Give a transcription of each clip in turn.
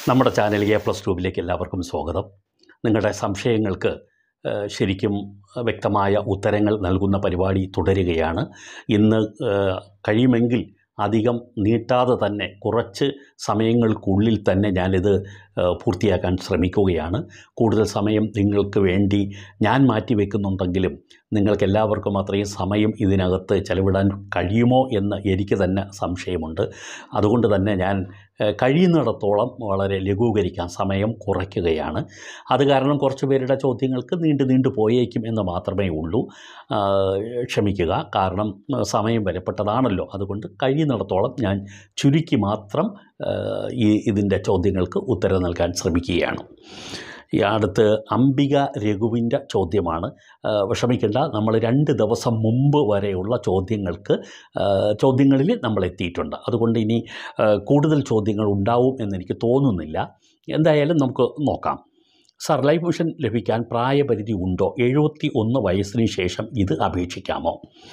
നമ്മുടെ channel A plus ട്യൂബിലേക്ക് എല്ലാവർക്കും സ്വാഗതം നിങ്ങളുടെ സംശയങ്ങൾക്ക് ഏഹ്, ശരിക്കും വ്യക്തമായ ഉത്തരങ്ങൾ നൽകുന്ന പരിപാടി തുടരുകയാണ് ഇന്ന് ഏഹ്, കഴിയുമെങ്കിൽ അധികം നീട്ടാതെ തന്നെ കുറച്ച് സമയങ്ങൾക്കുള്ളിൽ തന്നെ ഞാനിത് ഏഹ്, പൂർത്തിയാക്കാൻ ശ്രമിക്കുകയാണ് കൂടുതൽ സമയം നിങ്ങൾക്ക് വേണ്ടി ഞാൻ മാറ്റിവെക്കുന്നുണ്ടെങ്കിലും നിങ്ങൾക്ക് എല്ലാവർക്കും അത്രയും സമയം ഇതിനകത്ത് ചെലവിടാൻ കഴിയുമോ എന്ന് എനിക്ക് തന്നെ സംശയമുണ്ട് അതുകൊണ്ട് തന്നെ ഞാൻ ഏഹ്, കഴിയുന്നിടത്തോളം വളരെ ലഘൂകരിക്കാൻ സമയം കുറയ്ക്കുകയാണ് അത് കാരണം കുറച്ച് പേരുടെ ചോദ്യങ്ങൾക്ക് നീണ്ടു നീണ്ടു പോയേക്കും എന്ന് മാത്രമേ ഉള്ളൂ ആ, ക്ഷമിക്കുക കാരണം ആ, സമയം വിലപ്പെട്ടതാണല്ലോ അതുകൊണ്ട് കഴിയുന്നിടത്തോളം ഞാൻ ചുരുക്കി മാത്രം ആ, ഈ ഇതിൻ്റെ ചോദ്യങ്ങൾക്ക് ഉത്തരം നൽകാൻ ശ്രമിക്കുകയാണ് ഈ അടുത്ത് അംബിക രഘുവിൻ്റെ ചോദ്യമാണ് ആ, വിഷമിക്കേണ്ട നമ്മൾ രണ്ട് ദിവസം മുമ്പ് വരെയുള്ള ചോദ്യങ്ങൾക്ക് ആ, ചോദ്യങ്ങളിൽ നമ്മൾ എത്തിയിട്ടുണ്ട് അതുകൊണ്ട് ഇനി ആ, കൂടുതൽ ചോദ്യങ്ങൾ ഉണ്ടാവും എന്നെനിക്ക് തോന്നുന്നില്ല എന്തായാലും നമുക്ക് നോക്കാം സർ ലൈഫ് മിഷൻ ലഭിക്കാൻ പ്രായപരിധി ഉണ്ടോ എഴുപത്തി ഒന്ന് വയസ്സിന് ശേഷം ഇത് അപേക്ഷിക്കാമോ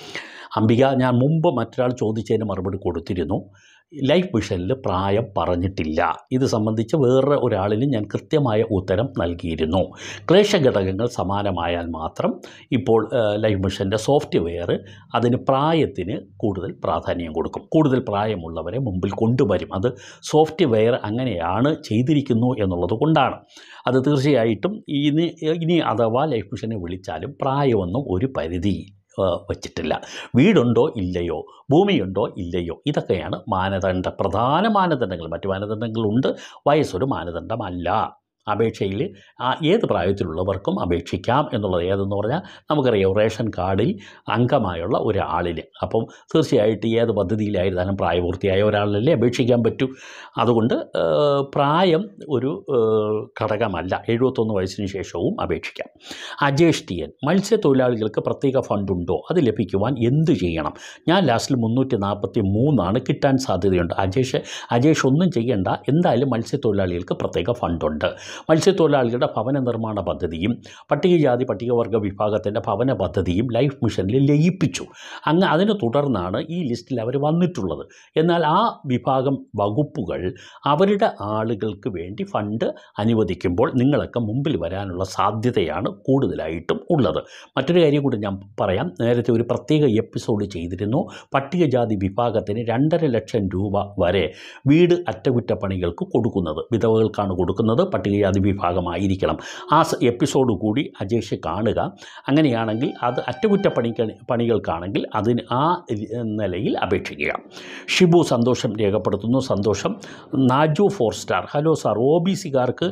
അംബിക ഞാൻ മുമ്പ് മറ്റൊരാൾ ചോദിച്ചതിന് മറുപടി കൊടുത്തിരുന്നു ലൈഫ് മിഷനിൽ പ്രായം പറഞ്ഞിട്ടില്ല ഇത് സംബന്ധിച്ച് വേറെ ഒരാളിന് ഞാൻ കൃത്യമായ ഉത്തരം നൽകിയിരുന്നു ക്ലേശഘടകങ്ങൾ സമാനമായാൽ മാത്രം ഇപ്പോൾ ഏഹ്, ലൈഫ് മിഷൻ്റെ സോഫ്റ്റ്വെയർ അതിന് പ്രായത്തിന് കൂടുതൽ പ്രാധാന്യം കൊടുക്കും കൂടുതൽ പ്രായമുള്ളവരെ മുമ്പിൽ കൊണ്ടുവരും അത് സോഫ്റ്റ്വെയർ അങ്ങനെയാണ് ചെയ്തിരിക്കുന്നു എന്നുള്ളത് കൊണ്ടാണ് അത് തീർച്ചയായിട്ടും ഇനി ഇനി അഥവാ ലൈഫ് മിഷനെ വിളിച്ചാലും പ്രായമൊന്നും ഒരു പരിധി ആ, വച്ചിട്ടില്ല വീടുണ്ടോ ഇല്ലയോ ഭൂമിയുണ്ടോ ഇല്ലയോ ഇതൊക്കെയാണ് മാനദണ്ഡ പ്രധാന മാനദണ്ഡങ്ങൾ മറ്റു മാനദണ്ഡങ്ങളുണ്ട് വയസ്സൊരു മാനദണ്ഡമല്ല അപേക്ഷയിൽ ആ ഏത് പ്രായത്തിലുള്ളവർക്കും അപേക്ഷിക്കാം എന്നുള്ളത് ഏതെന്ന് പറഞ്ഞാൽ നമുക്കറിയാം റേഷൻ കാർഡിൽ അംഗമായുള്ള ഒരാളിന് അപ്പം തീർച്ചയായിട്ടും ഏത് പദ്ധതിയിലായിരുന്നാലും പ്രായപൂർത്തിയായ ഒരാളിലല്ലേ അപേക്ഷിക്കാൻ പറ്റൂ അതുകൊണ്ട് ഏഹ്, പ്രായം ഒരു ഏഹ്, ഘടകമല്ല എഴുപത്തൊന്ന് വയസ്സിന് ശേഷവും അപേക്ഷിക്കാം അജേഷ് ടി എൻ മത്സ്യത്തൊഴിലാളികൾക്ക് പ്രത്യേക ഫണ്ടുണ്ടോ അത് ലഭിക്കുവാൻ എന്ത് ചെയ്യണം ഞാൻ ലാസ്റ്റിൽ മുന്നൂറ്റി നാൽപ്പത്തി മൂന്നാണ് കിട്ടാൻ സാധ്യതയുണ്ട് അജേഷ് അജേഷ് ഒന്നും ചെയ്യേണ്ട എന്തായാലും മത്സ്യത്തൊഴിലാളികൾക്ക് പ്രത്യേക ഫണ്ടുണ്ട് മത്സ്യത്തൊഴിലാളികളുടെ ഭവന നിർമ്മാണ പദ്ധതിയും പട്ടികജാതി പട്ടികവർഗ വിഭാഗത്തിൻ്റെ ഭവന പദ്ധതിയും ലൈഫ് മിഷനിൽ ലയിപ്പിച്ചു അങ്ങ് അതിനെ തുടർന്നാണ് ഈ ലിസ്റ്റിൽ അവർ വന്നിട്ടുള്ളത് എന്നാൽ ആ വിഭാഗം വകുപ്പുകൾ അവരുടെ ആളുകൾക്ക് വേണ്ടി ഫണ്ട് അനുവദിക്കുമ്പോൾ നിങ്ങളൊക്കെ മുമ്പിൽ വരാനുള്ള സാധ്യതയാണ് കൂടുതലായിട്ടും ഉള്ളത് മറ്റൊരു കാര്യം കൂടി ഞാൻ പറയാം നേരത്തെ ഒരു പ്രത്യേക എപ്പിസോഡ് ചെയ്തിരുന്നു പട്ടികജാതി വിഭാഗത്തിന് രണ്ടര ലക്ഷം രൂപ വരെ വീട് അറ്റകുറ്റപ്പണികൾക്ക് കൊടുക്കുന്നത് വിധവകൾക്കാണ് കൊടുക്കുന്നത് പട്ടികജാതി വിഭാഗമായിരിക്കണം ആ സ- എപ്പിസോഡ് കൂടി അജേഷ് കാണുക അങ്ങനെയാണെങ്കിൽ അത് അറ്റകുറ്റപ്പണിക്ക് പണികൾക്കാണെങ്കിൽ അതിന് ആ രി- നിലയിൽ അപേക്ഷിക്കുക ഷിബു സന്തോഷം രേഖപ്പെടുത്തുന്നു സന്തോഷം Naju four star hello sir O B സിക്കാർക്ക്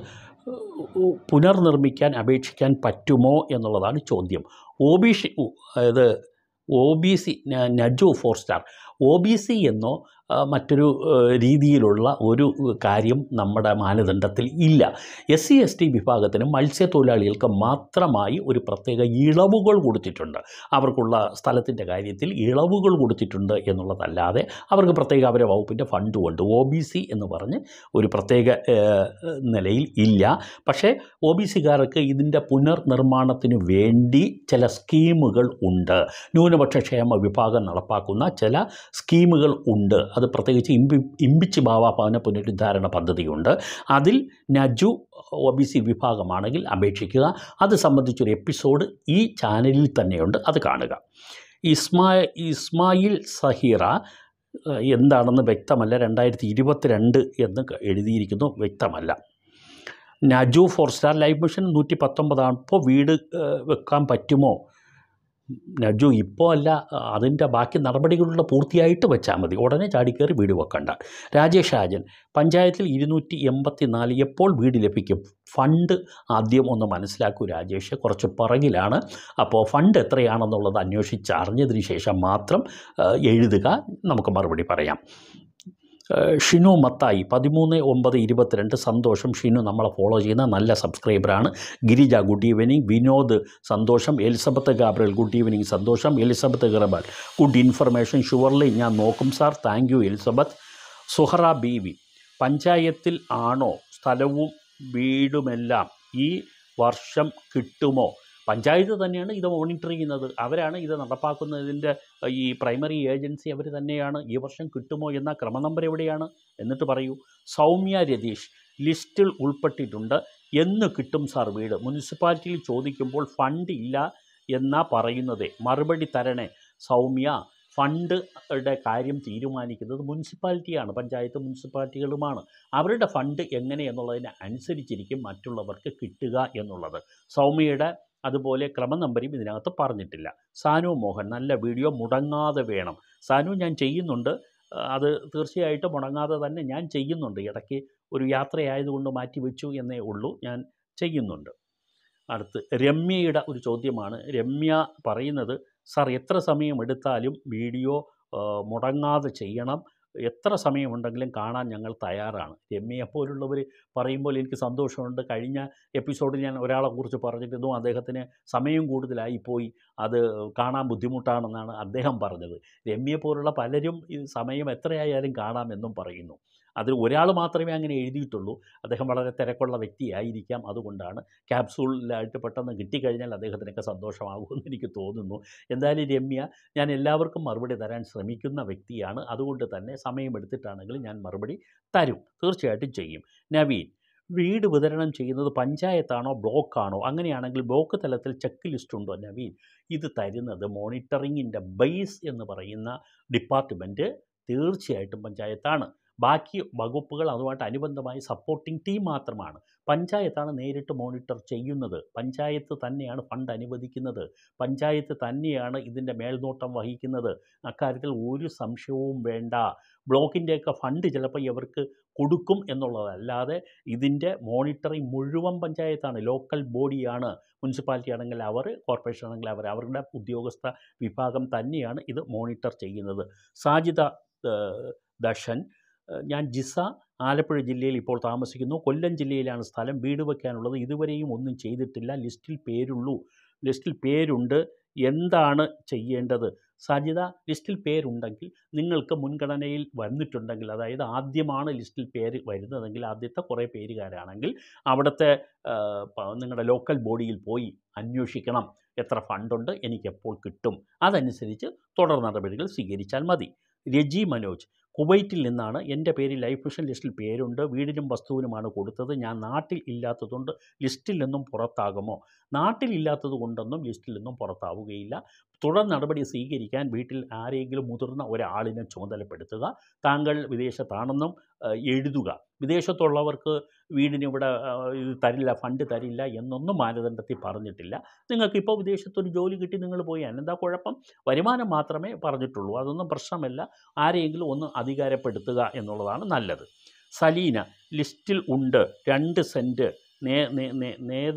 പുനർനിർമ്മിക്കാൻ അപേക്ഷിക്കാൻ പറ്റുമോ എന്നുള്ളതാണ് ചോദ്യം ഒ ബി സി അതായത് O B C Naju four star O B C എന്നോ ആ, മറ്റൊരു ആ, രീതിയിലുള്ള ഒരു കാര്യം നമ്മുടെ മാനദണ്ഡത്തിൽ ഇല്ല എസ് സി എസ് ടി വിഭാഗത്തിന് മത്സ്യത്തൊഴിലാളികൾക്ക് മാത്രമായി ഒരു പ്രത്യേക ഇളവുകൾ കൊടുത്തിട്ടുണ്ട് അവർക്കുള്ള സ്ഥലത്തിൻ്റെ കാര്യത്തിൽ ഇളവുകൾ കൊടുത്തിട്ടുണ്ട് എന്നുള്ളതല്ലാതെ അവർക്ക് പ്രത്യേക അവരെ വകുപ്പിൻ്റെ ഫണ്ടുമുണ്ട് ഒ ബി സി എന്ന് പറഞ്ഞ് ഒരു പ്രത്യേക ഏഹ്, നിലയിൽ ഇല്ല പക്ഷേ ഒ ബി സിക്കാർക്ക് ഇതിൻ്റെ പുനർനിർമ്മാണത്തിന് വേണ്ടി ചില സ്കീമുകൾ ഉണ്ട് ന്യൂനപക്ഷ ക്ഷേമ വിഭാഗം നടപ്പാക്കുന്ന ചില സ്കീമുകൾ ഉണ്ട് അത് പ്രത്യേകിച്ച് ഇമ്പി ഇമ്പിച്ച് ബാവ ഭവന പുനരുദ്ധാരണ പദ്ധതിയുണ്ട് അതിൽ നജു ഒ ബി സി വിഭാഗമാണെങ്കിൽ അപേക്ഷിക്കുക അത് സംബന്ധിച്ചൊരു എപ്പിസോഡ് ഈ ചാനലിൽ തന്നെയുണ്ട് അത് കാണുക ഇസ്മാ ഇസ്മായിൽ സഹീറ ഏഹ്, എന്താണെന്ന് വ്യക്തമല്ല രണ്ടായിരത്തി ഇരുപത്തിരണ്ട് എന്ന് ക- എഴുതിയിരിക്കുന്നു വ്യക്തമല്ല Naju four star life mission നൂറ്റി പത്തൊമ്പതാണ് ഇപ്പോൾ വീട് ഏഹ്, വെക്കാൻ പറ്റുമോ നജു ഇപ്പോൾ അല്ല അതിൻ്റെ ബാക്കി നടപടികളുള്ള പൂർത്തിയായിട്ട് വെച്ചാൽ മതി ഉടനെ ചാടിക്കയറി വീട് വെക്കണ്ട രാജേഷ് രാജൻ പഞ്ചായത്തിൽ ഇരുന്നൂറ്റി എൺപത്തി നാല് എപ്പോൾ വീട് ലഭിക്കും ഫണ്ട് ആദ്യം ഒന്ന് മനസ്സിലാക്കൂ രാജേഷ് കുറച്ച് പുറകിലാണ് അപ്പോൾ ഫണ്ട് എത്രയാണെന്നുള്ളത് അന്വേഷിച്ച് അറിഞ്ഞതിന് ശേഷം മാത്രം ആ, എഴുതുക നമുക്ക് മറുപടി പറയാം ആ, ഷിനു മത്തായി പതിമൂന്ന് ഒമ്പത് ഇരുപത്തിരണ്ട് സന്തോഷം ഷിനു നമ്മളെ ഫോളോ ചെയ്യുന്ന നല്ല സബ്സ്ക്രൈബറാണ് ഗിരിജ ഗുഡ് ഈവനിങ് വിനോദ് സന്തോഷം എലിസബത്ത് ഗാബ്രൽ ഗുഡ് ഈവനിങ് സന്തോഷം Elizabeth Gabriel good information surely ഞാൻ നോക്കും sir thank you Elizabeth Suhara Beevi പഞ്ചായത്തിൽ ആണോ സ്ഥലവും വീടുമെല്ലാം ഈ വർഷം കിട്ടുമോ പഞ്ചായത്ത് തന്നെയാണ് ഇത് മോണിറ്റർ ചെയ്യുന്നത് അവരാണ് ഇത് നടപ്പാക്കുന്നതിൻ്റെ ഈ പ്രൈമറി ഏജൻസി അവർ തന്നെയാണ് ഈ വർഷം കിട്ടുമോ എന്ന ക്രമനമ്പർ എവിടെയാണ് എന്നിട്ട് പറയൂ സൗമ്യ രതീഷ് ലിസ്റ്റിൽ ഉൾപ്പെട്ടിട്ടുണ്ട് എന്ന് കിട്ടും സാർ വീട് മുനിസിപ്പാലിറ്റിയിൽ ചോദിക്കുമ്പോൾ ഫണ്ട് ഇല്ല എന്നാ പറയുന്നത് മറുപടി തരണേ സൗമ്യ ഫണ്ടുടെ കാര്യം തീരുമാനിക്കുന്നത് മുനിസിപ്പാലിറ്റിയാണ് പഞ്ചായത്ത് മുനിസിപ്പാലിറ്റികളുമാണ് അവരുടെ ഫണ്ട് എങ്ങനെ എന്നുള്ളതിന് അനുസരിച്ചിരിക്കും മറ്റുള്ളവർക്ക് കിട്ടുക എന്നുള്ളത് സൗമ്യയുടെ അതുപോലെ ക്രമനമ്പരും ഇതിനകത്ത് പറഞ്ഞിട്ടില്ല സാനു മോഹൻ നല്ല വീഡിയോ മുടങ്ങാതെ വേണം സാനു ഞാൻ ചെയ്യുന്നുണ്ട് അത് തീർച്ചയായിട്ടും മുടങ്ങാതെ തന്നെ ഞാൻ ചെയ്യുന്നുണ്ട് ഇടയ്ക്ക് ഒരു യാത്രയായതുകൊണ്ട് മാറ്റി വെച്ചു എന്നേ ഉള്ളൂ ഞാൻ ചെയ്യുന്നുണ്ട് അടുത്ത് രമ്യയുടെ ഒരു ചോദ്യമാണ് രമ്യ പറയുന്നത് സാർ എത്ര സമയം എടുത്താലും വീഡിയോ ആ, മുടങ്ങാതെ ചെയ്യണം എത്ര സമയമുണ്ടെങ്കിലും കാണാൻ ഞങ്ങൾ തയ്യാറാണ് രമ്യയെ പോലുള്ളവർ പറയുമ്പോൾ എനിക്ക് സന്തോഷമുണ്ട് കഴിഞ്ഞ എപ്പിസോഡിൽ ഞാൻ ഒരാളെ കുറിച്ച് പറഞ്ഞിരുന്നു അദ്ദേഹത്തിന് സമയം കൂടുതലായി പോയി അത് കാണാൻ ബുദ്ധിമുട്ടാണെന്നാണ് അദ്ദേഹം പറഞ്ഞത് രമ്യയെ പോലുള്ള പലരും ഈ സമയം എത്രയായാലും കാണാമെന്നും പറയുന്നു അതിൽ ഒരാൾ മാത്രമേ അങ്ങനെ എഴുതിയിട്ടുള്ളൂ അദ്ദേഹം വളരെ തിരക്കുള്ള വ്യക്തിയായിരിക്കാം അതുകൊണ്ടാണ് ക്യാപ്സൂളിലായിട്ട് പെട്ടെന്ന് കിട്ടിക്കഴിഞ്ഞാൽ അദ്ദേഹത്തിനൊക്കെ സന്തോഷമാകുമെന്ന് എനിക്ക് തോന്നുന്നു എന്തായാലും രമ്യ ഞാൻ എല്ലാവർക്കും മറുപടി തരാൻ ശ്രമിക്കുന്ന വ്യക്തിയാണ് അതുകൊണ്ട് തന്നെ സമയമെടുത്തിട്ടാണെങ്കിലും ഞാൻ മറുപടി തരും തീർച്ചയായിട്ടും ചെയ്യും നവീൻ വീട് വിതരണം ചെയ്യുന്നത് പഞ്ചായത്താണോ ബ്ലോക്കാണോ അങ്ങനെയാണെങ്കിൽ ബ്ലോക്ക് തലത്തിൽ ചെക്ക് ലിസ്റ്റ് ഉണ്ടോ നവീൻ ഇത് തരുന്നത് മോണിറ്ററിങ്ങിൻ്റെ ബേസ് എന്ന് പറയുന്ന ഡിപ്പാർട്ട്മെൻറ്റ് തീർച്ചയായിട്ടും പഞ്ചായത്താണ് ബാക്കി വകുപ്പുകൾ അതുമായിട്ട് അനുബന്ധമായി സപ്പോർട്ടിംഗ് ടീം മാത്രമാണ് പഞ്ചായത്താണ് നേരിട്ട് മോണിറ്റർ ചെയ്യുന്നത് പഞ്ചായത്ത് തന്നെയാണ് ഫണ്ട് അനുവദിക്കുന്നത് പഞ്ചായത്ത് തന്നെയാണ് ഇതിൻ്റെ മേൽനോട്ടം വഹിക്കുന്നത് അക്കാര്യത്തിൽ ഒരു സംശയവും വേണ്ട ബ്ലോക്കിൻ്റെയൊക്കെ ഫണ്ട് ചിലപ്പോൾ ഇവർക്ക് കൊടുക്കും എന്നുള്ളതല്ലാതെ ഇതിൻ്റെ മോണിറ്ററിങ് മുഴുവൻ പഞ്ചായത്താണ് ലോക്കൽ ബോഡിയാണ് മുനിസിപ്പാലിറ്റി ആണെങ്കിൽ അവർ കോർപ്പറേഷൻ ആണെങ്കിൽ അവർ അവരുടെ ഉദ്യോഗസ്ഥ വിഭാഗം തന്നെയാണ് ഇത് മോണിറ്റർ ചെയ്യുന്നത് സാജിദ ഏഹ്, ദർശൻ ഏഹ്, ഞാൻ ജിസ ആലപ്പുഴ ജില്ലയിൽ ഇപ്പോൾ താമസിക്കുന്നു കൊല്ലം ജില്ലയിലാണ് സ്ഥലം വീട് വയ്ക്കാനുള്ളത് ഇതുവരെയും ഒന്നും ചെയ്തിട്ടില്ല ലിസ്റ്റിൽ പേരുള്ളൂ ലിസ്റ്റിൽ പേരുണ്ട് എന്താണ് ചെയ്യേണ്ടത് സാധ്യത ലിസ്റ്റിൽ പേരുണ്ടെങ്കിൽ നിങ്ങൾക്ക് മുൻഗണനയിൽ വന്നിട്ടുണ്ടെങ്കിൽ അതായത് ആദ്യമാണ് ലിസ്റ്റിൽ പേര് വരുന്നതെങ്കിൽ ആദ്യത്തെ കുറേ പേരുകാരാണെങ്കിൽ അവിടുത്തെ ആ, പ- നിങ്ങളുടെ ലോക്കൽ ബോഡിയിൽ പോയി അന്വേഷിക്കണം എത്ര ഫണ്ടുണ്ട് എനിക്ക് എപ്പോൾ കിട്ടും അതനുസരിച്ച് തുടർ നടപടികൾ സ്വീകരിച്ചാൽ മതി രജി മനോജ് കുവൈറ്റിൽ നിന്നാണ് എൻ്റെ പേര് ലൈഫ് മിഷൻ ലിസ്റ്റിൽ പേരുണ്ട് വീടിനും വസ്തുവിനുമാണ് കൊടുത്തത് ഞാൻ നാട്ടിൽ ഇല്ലാത്തതുകൊണ്ട് ലിസ്റ്റിൽ നിന്നും പുറത്താകുമോ നാട്ടിൽ ഇല്ലാത്തത് കൊണ്ടൊന്നും ലിസ്റ്റിൽ നിന്നും പുറത്താവുകയില്ല തുടർ നടപടി സ്വീകരിക്കാൻ വീട്ടിൽ ആരെങ്കിലും മുതിർന്ന ഒരാളിനെ ചുമതലപ്പെടുത്തുക താങ്കൾ വിദേശത്താണെന്നും ആ, എഴുതുക വിദേശത്തുള്ളവർക്ക് വീടിന് ഇവിടെ ആ, ഇത് തരില്ല ഫണ്ട് തരില്ല എന്നൊന്നും മാനദണ്ഡത്തിൽ പറഞ്ഞിട്ടില്ല നിങ്ങൾക്കിപ്പോൾ വിദേശത്തൊരു ജോലി കിട്ടി നിങ്ങൾ പോയി എന്താ കുഴപ്പം വരുമാനം മാത്രമേ പറഞ്ഞിട്ടുള്ളൂ അതൊന്നും പ്രശ്നമല്ല ആരെയെങ്കിലും ഒന്ന് അധികാരപ്പെടുത്തുക എന്നുള്ളതാണ് നല്ലത് സലീന ലിസ്റ്റിൽ ഉണ്ട് രണ്ട് സെൻറ്റ് നേ നേ- നേ-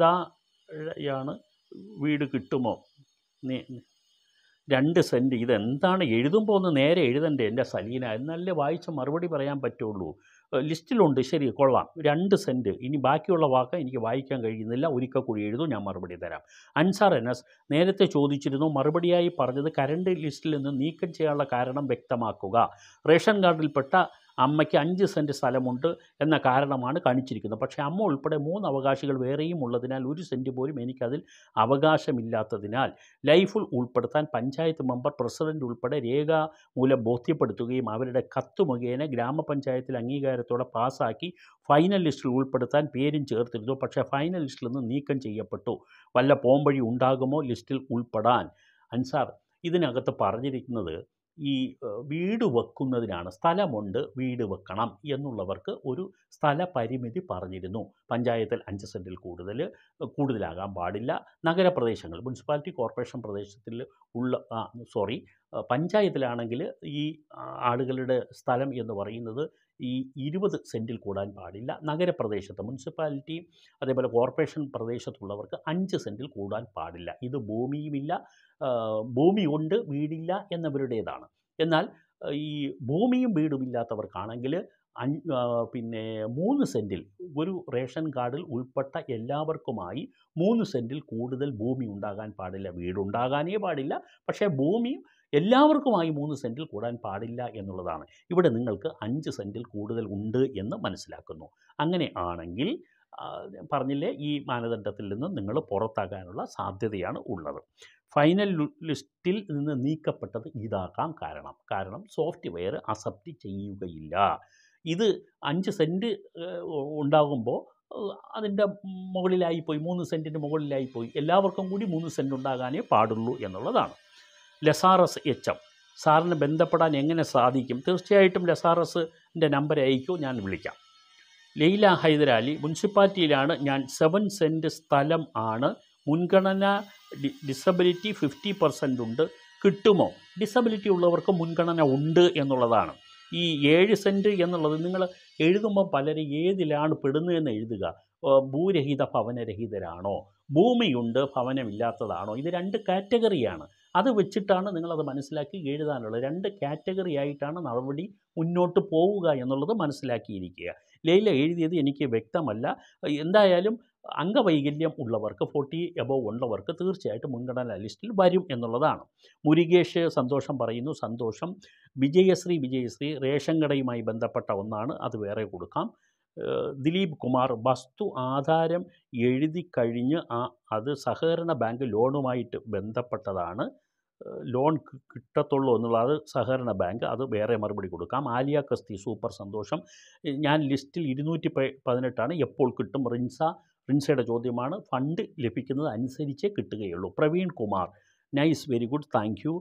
നേതായാണ് വീട് കിട്ടുമോ നേ- രണ്ട് സെൻറ്റ് ഇതെന്താണ് എഴുതുമ്പോൾ ഒന്ന് നേരെ എഴുതണ്ടേ എൻ്റെ സലീന എന്നല്ലേ വായിച്ച് മറുപടി പറയാൻ പറ്റുള്ളൂ ഏഹ് ലിസ്റ്റിലുണ്ട് ശരി കൊള്ളാം രണ്ട് സെൻറ്റ് ഇനി ബാക്കിയുള്ള വാക്ക് എനിക്ക് വായിക്കാൻ കഴിയുന്നില്ല ഒരിക്കൽ കൂടി എഴുതും ഞാൻ മറുപടി തരാം അൻസാർ എനസ് നേരത്തെ ചോദിച്ചിരുന്നു മറുപടിയായി പറഞ്ഞത് കരണ്ട് ലിസ്റ്റിൽ നിന്ന് നീക്കം ചെയ്യാനുള്ള കാരണം വ്യക്തമാക്കുക റേഷൻ കാർഡിൽപ്പെട്ട അമ്മയ്ക്ക് അഞ്ച് സെൻറ്റ് സ്ഥലമുണ്ട് എന്ന കാരണമാണ് കാണിച്ചിരിക്കുന്നത് പക്ഷേ അമ്മ ഉൾപ്പെടെ മൂന്ന് അവകാശികൾ വേറെയും ഉള്ളതിനാൽ ഒരു സെൻറ്റ് പോലും എനിക്കതിൽ അവകാശമില്ലാത്തതിനാൽ ലൈഫിൽ ഉൾപ്പെടുത്താൻ പഞ്ചായത്ത് മെമ്പർ പ്രസിഡന്റ് ഉൾപ്പെടെ രേഖാമൂലം ബോധ്യപ്പെടുത്തുകയും അവരുടെ കത്ത് മുഖേന ഗ്രാമപഞ്ചായത്തിൽ അംഗീകാരത്തോടെ പാസ്സാക്കി ഫൈനൽ ലിസ്റ്റിൽ ഉൾപ്പെടുത്താൻ പേരും ചേർത്തിരുന്നു പക്ഷേ ഫൈനൽ ലിസ്റ്റിൽ നിന്ന് നീക്കം ചെയ്യപ്പെട്ടു വല്ല പോംവഴി ഉണ്ടാകുമോ ലിസ്റ്റിൽ ഉൾപ്പെടാൻ അൻസാർ ഇതിനകത്ത് പറഞ്ഞിരിക്കുന്നത് ഈ ഏഹ്, വീട് വെക്കുന്നതിനാണ് സ്ഥലമുണ്ട് വീട് വെക്കണം എന്നുള്ളവർക്ക് ഒരു സ്ഥല പരിമിതി പറഞ്ഞിരുന്നു പഞ്ചായത്തിൽ അഞ്ച് സെൻറ്റിൽ കൂടുതൽ കൂടുതലാകാൻ പാടില്ല നഗരപ്രദേശങ്ങൾ മുനിസിപ്പാലിറ്റി കോർപ്പറേഷൻ പ്രദേശത്തിൽ ഉള്ള സോറി പഞ്ചായത്തിലാണെങ്കിൽ ഈ ആ, ആളുകളുടെ സ്ഥലം എന്ന് പറയുന്നത് ഈ ഇരുപത് സെൻറ്റിൽ കൂടാൻ പാടില്ല നഗരപ്രദേശത്ത് മുനിസിപ്പാലിറ്റി അതേപോലെ കോർപ്പറേഷൻ പ്രദേശത്തുള്ളവർക്ക് അഞ്ച് സെൻറ്റിൽ കൂടാൻ പാടില്ല ഇത് ഭൂമിയുമില്ല ആ, ഭൂമിയുണ്ട് വീടില്ല എന്നവരുടേതാണ് എന്നാൽ ആ, ഈ ഭൂമിയും വീടുമില്ലാത്തവർക്കാണെങ്കിൽ അഞ്ച് ആ, പിന്നെ മൂന്ന് സെൻറ്റിൽ ഒരു റേഷൻ കാർഡിൽ ഉൾപ്പെട്ട എല്ലാവർക്കുമായി മൂന്ന് സെൻറ്റിൽ കൂടുതൽ ഭൂമി ഉണ്ടാകാൻ പാടില്ല വീടുണ്ടാകാനേ പാടില്ല പക്ഷേ ഭൂമി എല്ലാവർക്കുമായി മൂന്ന് സെൻറ്റിൽ കൂടാൻ പാടില്ല എന്നുള്ളതാണ് ഇവിടെ നിങ്ങൾക്ക് അഞ്ച് സെൻറ്റിൽ കൂടുതൽ ഉണ്ട് എന്ന് മനസ്സിലാക്കുന്നു അങ്ങനെ ആണെങ്കിൽ ആ, പറഞ്ഞില്ലേ ഈ മാനദണ്ഡത്തിൽ നിന്ന് നിങ്ങൾ പുറത്താകാനുള്ള സാധ്യതയാണ് ഉള്ളത് ഫൈനൽ ലു- ലിസ്റ്റിൽ നിന്ന് നീക്കപ്പെട്ടത് ഇതാക്കാം കാരണം കാരണം സോഫ്റ്റ്വെയർ അക്സെപ്റ്റ് ചെയ്യുകയില്ല ഇത് അഞ്ച് സെൻറ്റ് ഉണ്ടാകുമ്പോൾ അതിൻ്റെ മുകളിലായിപ്പോയി മൂന്ന് സെൻറ്റിന് മുകളിലായിപ്പോയി എല്ലാവർക്കും കൂടി മൂന്ന് സെൻറ്റ് ഉണ്ടാകാനേ പാടുള്ളൂ എന്നുള്ളതാണ് ലെസാറസ് എച്ച് എം സാറിന് ബന്ധപ്പെടാൻ എങ്ങനെ സാധിക്കും തീർച്ചയായിട്ടും ലെസാറസിൻ്റെ നമ്പർ അയക്കൂ ഞാൻ വിളിക്കാം ലൈല ഹൈദരാലി മുനിസിപ്പാലിറ്റിയിലാണ് ഞാൻ സെവൻ സെൻറ്റ് സ്ഥലം ആണ് മുൻഗണന ഡി ഡിസബിലിറ്റി ഫിഫ്റ്റി പെർസെൻ്റ് ഉണ്ട് കിട്ടുമോ ഡിസബിലിറ്റി ഉള്ളവർക്ക് മുൻഗണന ഉണ്ട് എന്നുള്ളതാണ് ഈ ഏഴ് സെൻറ്റ് എന്നുള്ളത് നിങ്ങൾ എഴുതുമ്പോൾ പലരും ഏതിലാണ് പെടുന്നതെന്ന് എഴുതുക ഏഹ് ഭൂരഹിത ഭവനരഹിതരാണോ ഭൂമിയുണ്ട് ഭവനമില്ലാത്തതാണോ ഇത് രണ്ട് കാറ്റഗറിയാണ് അത് വെച്ചിട്ടാണ് നിങ്ങളത് മനസ്സിലാക്കി എഴുതാനുള്ളത് രണ്ട് കാറ്റഗറി ആയിട്ടാണ് നടപടി മുന്നോട്ട് പോവുക എന്നുള്ളത് മനസ്സിലാക്കിയിരിക്കുക ലൈല എഴുതിയത് എനിക്ക് വ്യക്തമല്ല എന്തായാലും അംഗവൈകല്യം ഉള്ളവർക്ക് ഫോർട്ടി എബോവ് ഉള്ളവർക്ക് തീർച്ചയായിട്ടും മുൻഗണനാ ലിസ്റ്റിൽ വരും എന്നുള്ളതാണ് മുരുകേഷ് സന്തോഷം പറയുന്നു സന്തോഷം വിജയശ്രീ വിജയശ്രീ റേഷൻ കടയുമായി ബന്ധപ്പെട്ട ഒന്നാണ് അത് വേറെ കൊടുക്കാം ഏഹ് ദിലീപ് കുമാർ വസ്തു ആധാരം എഴുതി കഴിഞ്ഞ് ആ അത് സഹകരണ ബാങ്ക് ലോണുമായിട്ട് ബന്ധപ്പെട്ടതാണ് ഏഹ് ലോൺ കി- കിട്ടത്തുള്ളൂ എന്നുള്ളത് സഹകരണ ബാങ്ക് അത് വേറെ മറുപടി കൊടുക്കാം ആലിയ കസ്തി സൂപ്പർ സന്തോഷം ഏഹ് ഞാൻ ലിസ്റ്റിൽ ഇരുന്നൂറ്റി പ- പതിനെട്ടാണ് എപ്പോൾ കിട്ടും റിൻസ റിൻസയുടെ ചോദ്യമാണ് ഫണ്ട് ലഭിക്കുന്നത് അനുസരിച്ചേ കിട്ടുകയുള്ളൂ Praveen Kumar nice very good thank you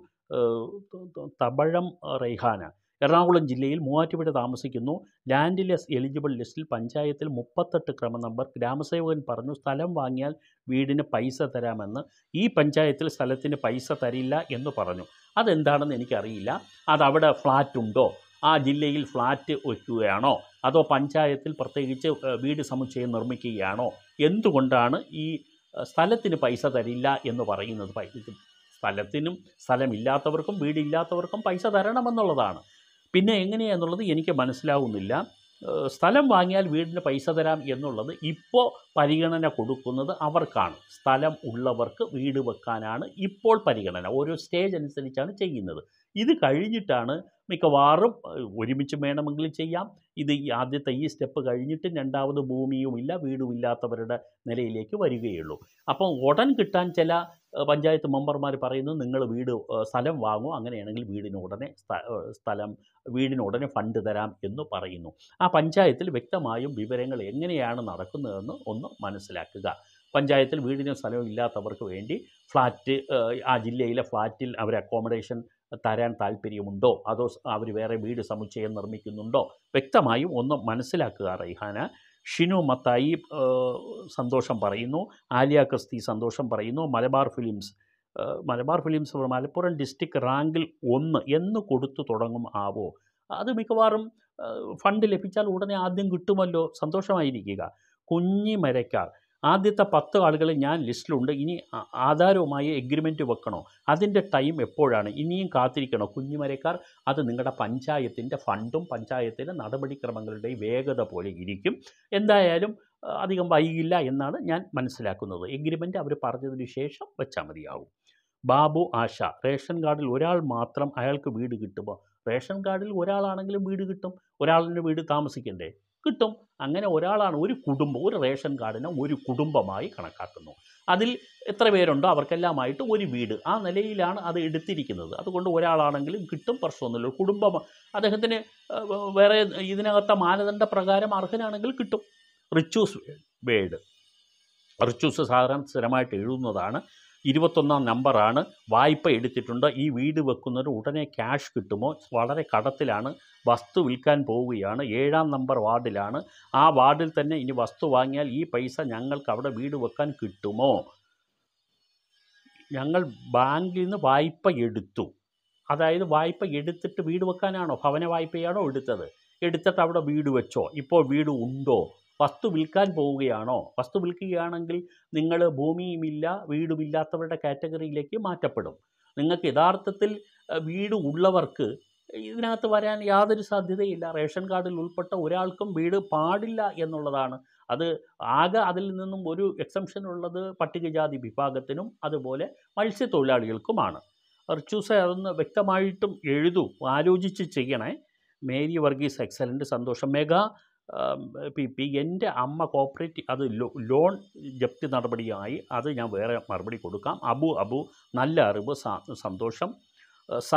തബഴം റൈഹാന എറണാകുളം ജില്ലയിൽ മൂവാറ്റുപുഴ താമസിക്കുന്നു ലാൻഡ്ലെസ് എലിജിബിൾ ലിസ്റ്റിൽ പഞ്ചായത്തിൽ മുപ്പത്തെട്ട് ക്രമ നമ്പർ ഗ്രാമസേവകൻ പറഞ്ഞു സ്ഥലം വാങ്ങിയാൽ വീടിന് പൈസ തരാമെന്ന് ഈ പഞ്ചായത്തിൽ സ്ഥലത്തിന് പൈസ തരില്ല എന്ന് പറഞ്ഞു അതെന്താണെന്ന് എനിക്കറിയില്ല അതവിടെ ഫ്ലാറ്റ് ഉണ്ടോ ആ ജില്ലയിൽ ഫ്ലാറ്റ് വയ്ക്കുകയാണോ അതോ പഞ്ചായത്തിൽ പ്രത്യേകിച്ച് ഏഹ്, വീട് സമുച്ചയം നിർമ്മിക്കുകയാണോ എന്തുകൊണ്ടാണ് ഈ ഏഹ്, സ്ഥലത്തിന് പൈസ തരില്ല എന്ന് പറയുന്നത് പൈ- ഇത് സ്ഥലത്തിനും സ്ഥലമില്ലാത്തവർക്കും വീടില്ലാത്തവർക്കും പൈസ തരണമെന്നുള്ളതാണ് പിന്നെ എങ്ങനെയാണെന്നുള്ളത് എനിക്ക് മനസ്സിലാവുന്നില്ല ഏഹ് സ്ഥലം വാങ്ങിയാൽ വീടിന് പൈസ തരാം എന്നുള്ളത് ഇപ്പോൾ പരിഗണന കൊടുക്കുന്നത് അവർക്കാണ് സ്ഥലം ഉള്ളവർക്ക് വീട് വെക്കാനാണ് ഇപ്പോൾ പരിഗണന ഓരോ സ്റ്റേജ് അനുസരിച്ചാണ് ചെയ്യുന്നത് ഇത് കഴിഞ്ഞിട്ടാണ് മിക്കവാറും ഏഹ് ഒരുമിച്ച് വേണമെങ്കിൽ ചെയ്യാം ഇത് ഈ ആദ്യത്തെ ഈ സ്റ്റെപ്പ് കഴിഞ്ഞിട്ട് രണ്ടാമത് ഭൂമിയുമില്ല വീടുമില്ലാത്തവരുടെ നിലയിലേക്ക് വരികയുള്ളൂ അപ്പം ഉടൻ കിട്ടാൻ ചില ഏഹ് പഞ്ചായത്ത് മെമ്പർമാർ പറയുന്നു നിങ്ങൾ വീട് ഏഹ് സ്ഥലം വാങ്ങൂ അങ്ങനെയാണെങ്കിൽ വീടിന് ഉടനെ സ്ഥ- ഏഹ് സ്ഥലം വീടിന് ഉടനെ ഫണ്ട് തരാം എന്ന് പറയുന്നു ആ പഞ്ചായത്തിൽ വ്യക്തമായും വിവരങ്ങൾ എങ്ങനെയാണ് നടക്കുന്നതെന്ന് ഒന്ന് മനസ്സിലാക്കുക പഞ്ചായത്തിൽ വീടിന് സ്ഥലവും ഇല്ലാത്തവർക്ക് വേണ്ടി ഫ്ലാറ്റ് ഏഹ് ആ ജില്ലയിലെ ഫ്ലാറ്റിൽ അവർ അക്കോമഡേഷൻ തരാൻ താല്പര്യമുണ്ടോ അതോ അവർ വേറെ വീട് സമുച്ചയം നിർമ്മിക്കുന്നുണ്ടോ വ്യക്തമായും ഒന്ന് മനസ്സിലാക്കുക റൈഹാന ഷിനു മത്തായി ഏഹ് സന്തോഷം പറയുന്നു ആലിയ ക്രിസ്തി സന്തോഷം പറയുന്നു മലബാർ ഫിലിംസ് ഏഹ് മലബാർ ഫിലിംസ് മലപ്പുറം ഡിസ്ട്രിക്ട് റാങ്കിൽ ഒന്ന് എന്ന് കൊടുത്തു തുടങ്ങും ആവോ അത് മിക്കവാറും ഏഹ് ഫണ്ട് ലഭിച്ചാൽ ഉടനെ ആദ്യം കിട്ടുമല്ലോ സന്തോഷമായിരിക്കുക കുഞ്ഞിമരക്കാർ ആദ്യത്തെ പത്ത് ആളുകൾ ഞാൻ ലിസ്റ്റിലുണ്ട് ഇനി ആ- ആധാരവുമായി എഗ്രിമെൻറ്റ് വെക്കണോ അതിൻ്റെ ടൈം എപ്പോഴാണ് ഇനിയും കാത്തിരിക്കണോ കുഞ്ഞിമരക്കാർ അത് നിങ്ങളുടെ പഞ്ചായത്തിൻ്റെ ഫണ്ടും പഞ്ചായത്തിൻ്റെ നടപടിക്രമങ്ങളുടെയും വേഗത പോലെ ഇരിക്കും എന്തായാലും ആ, അധികം വൈകില്ല എന്നാണ് ഞാൻ മനസ്സിലാക്കുന്നത് എഗ്രിമെൻ്റ് അവർ പറഞ്ഞതിന് ശേഷം വെച്ചാൽ മതിയാവും ബാബു ആശ റേഷൻ കാർഡിൽ ഒരാൾ മാത്രം അയാൾക്ക് വീട് കിട്ടുമോ റേഷൻ കാർഡിൽ ഒരാളാണെങ്കിലും വീട് കിട്ടും ഒരാളിന് വീട് താമസിക്കണ്ടേ കിട്ടും അങ്ങനെ ഒരാളാണ് ഒരു കുടുംബം ഒരു റേഷൻ കാർഡിനെ ഒരു കുടുംബമായി കണക്കാക്കുന്നു അതിൽ എത്ര പേരുണ്ടോ അവർക്കെല്ലാമായിട്ട് ഒരു വീട് ആ നിലയിലാണ് അത് എടുത്തിരിക്കുന്നത് അതുകൊണ്ട് ഒരാളാണെങ്കിലും കിട്ടും പ്രശ്നമൊന്നുമില്ല ഒരു കുടുംബം അദ്ദേഹത്തിന് ഏഹ്, വേറെ ഇതിനകത്തെ മാനദണ്ഡ പ്രകാരം അർഹനാണെങ്കിൽ കിട്ടും റിച്ചൂസ് വേഡ് റിച്ചൂസ് സാധാരണ സ്ഥിരമായിട്ട് എഴുതുന്നതാണ് ഇരുപത്തൊന്നാം നമ്പറാണ് വായ്പ എടുത്തിട്ടുണ്ട് ഈ വീട് വെക്കുന്നത് ഉടനെ ക്യാഷ് കിട്ടുമോ വളരെ കടത്തിലാണ് വസ്തു വിൽക്കാൻ പോവുകയാണ് ഏഴാം നമ്പർ വാർഡിലാണ് ആ വാർഡിൽ തന്നെ ഇനി വസ്തു വാങ്ങിയാൽ ഈ പൈസ ഞങ്ങൾക്ക് അവിടെ വീട് വെക്കാൻ കിട്ടുമോ ഞങ്ങൾ ബാങ്കിൽ നിന്ന് വായ്പ എടുത്തു അതായത് വായ്പ എടുത്തിട്ട് വീട് വെക്കാനാണോ ഭവന വായ്പയാണോ എടുത്തത് എടുത്തിട്ട് അവിടെ വീട് വെച്ചോ ഇപ്പോൾ വീട് ഉണ്ടോ വസ്തു വിൽക്കാൻ പോവുകയാണോ വസ്തു വിൽക്കുകയാണെങ്കിൽ നിങ്ങൾ ഭൂമിയുമില്ല വീടുമില്ലാത്തവരുടെ കാറ്റഗറിയിലേക്ക് മാറ്റപ്പെടും നിങ്ങൾക്ക് യഥാർത്ഥത്തിൽ അഹ്, വീട് ഉള്ളവർക്ക് ഇതിനകത്ത് വരാൻ യാതൊരു സാധ്യതയില്ല റേഷൻ കാർഡിൽ ഉൾപ്പെട്ട ഒരാൾക്കും വീട് പാടില്ല എന്നുള്ളതാണ് അത് ആകെ അതിൽ നിന്നും ഒരു എക്സംഷൻ ഉള്ളത് പട്ടികജാതി വിഭാഗത്തിനും അതുപോലെ മത്സ്യത്തൊഴിലാളികൾക്കുമാണ് അർച്ചൂസെ അതൊന്ന് വ്യക്തമായിട്ടും എഴുതൂ ആലോചിച്ച് ചെയ്യണേ മേരി വർഗീസ് എക്സലൻ്റ് സന്തോഷം മെഗാ പി പി എൻ്റെ അമ്മ കോപ്പറേറ്റീവ് അത് ലോ ലോൺ ജപ്തി നടപടിയായി അത് ഞാൻ വേറെ മറുപടി കൊടുക്കാം അബു അബു നല്ല അറിവ് സ- സന്തോഷം ഏഹ് സാർ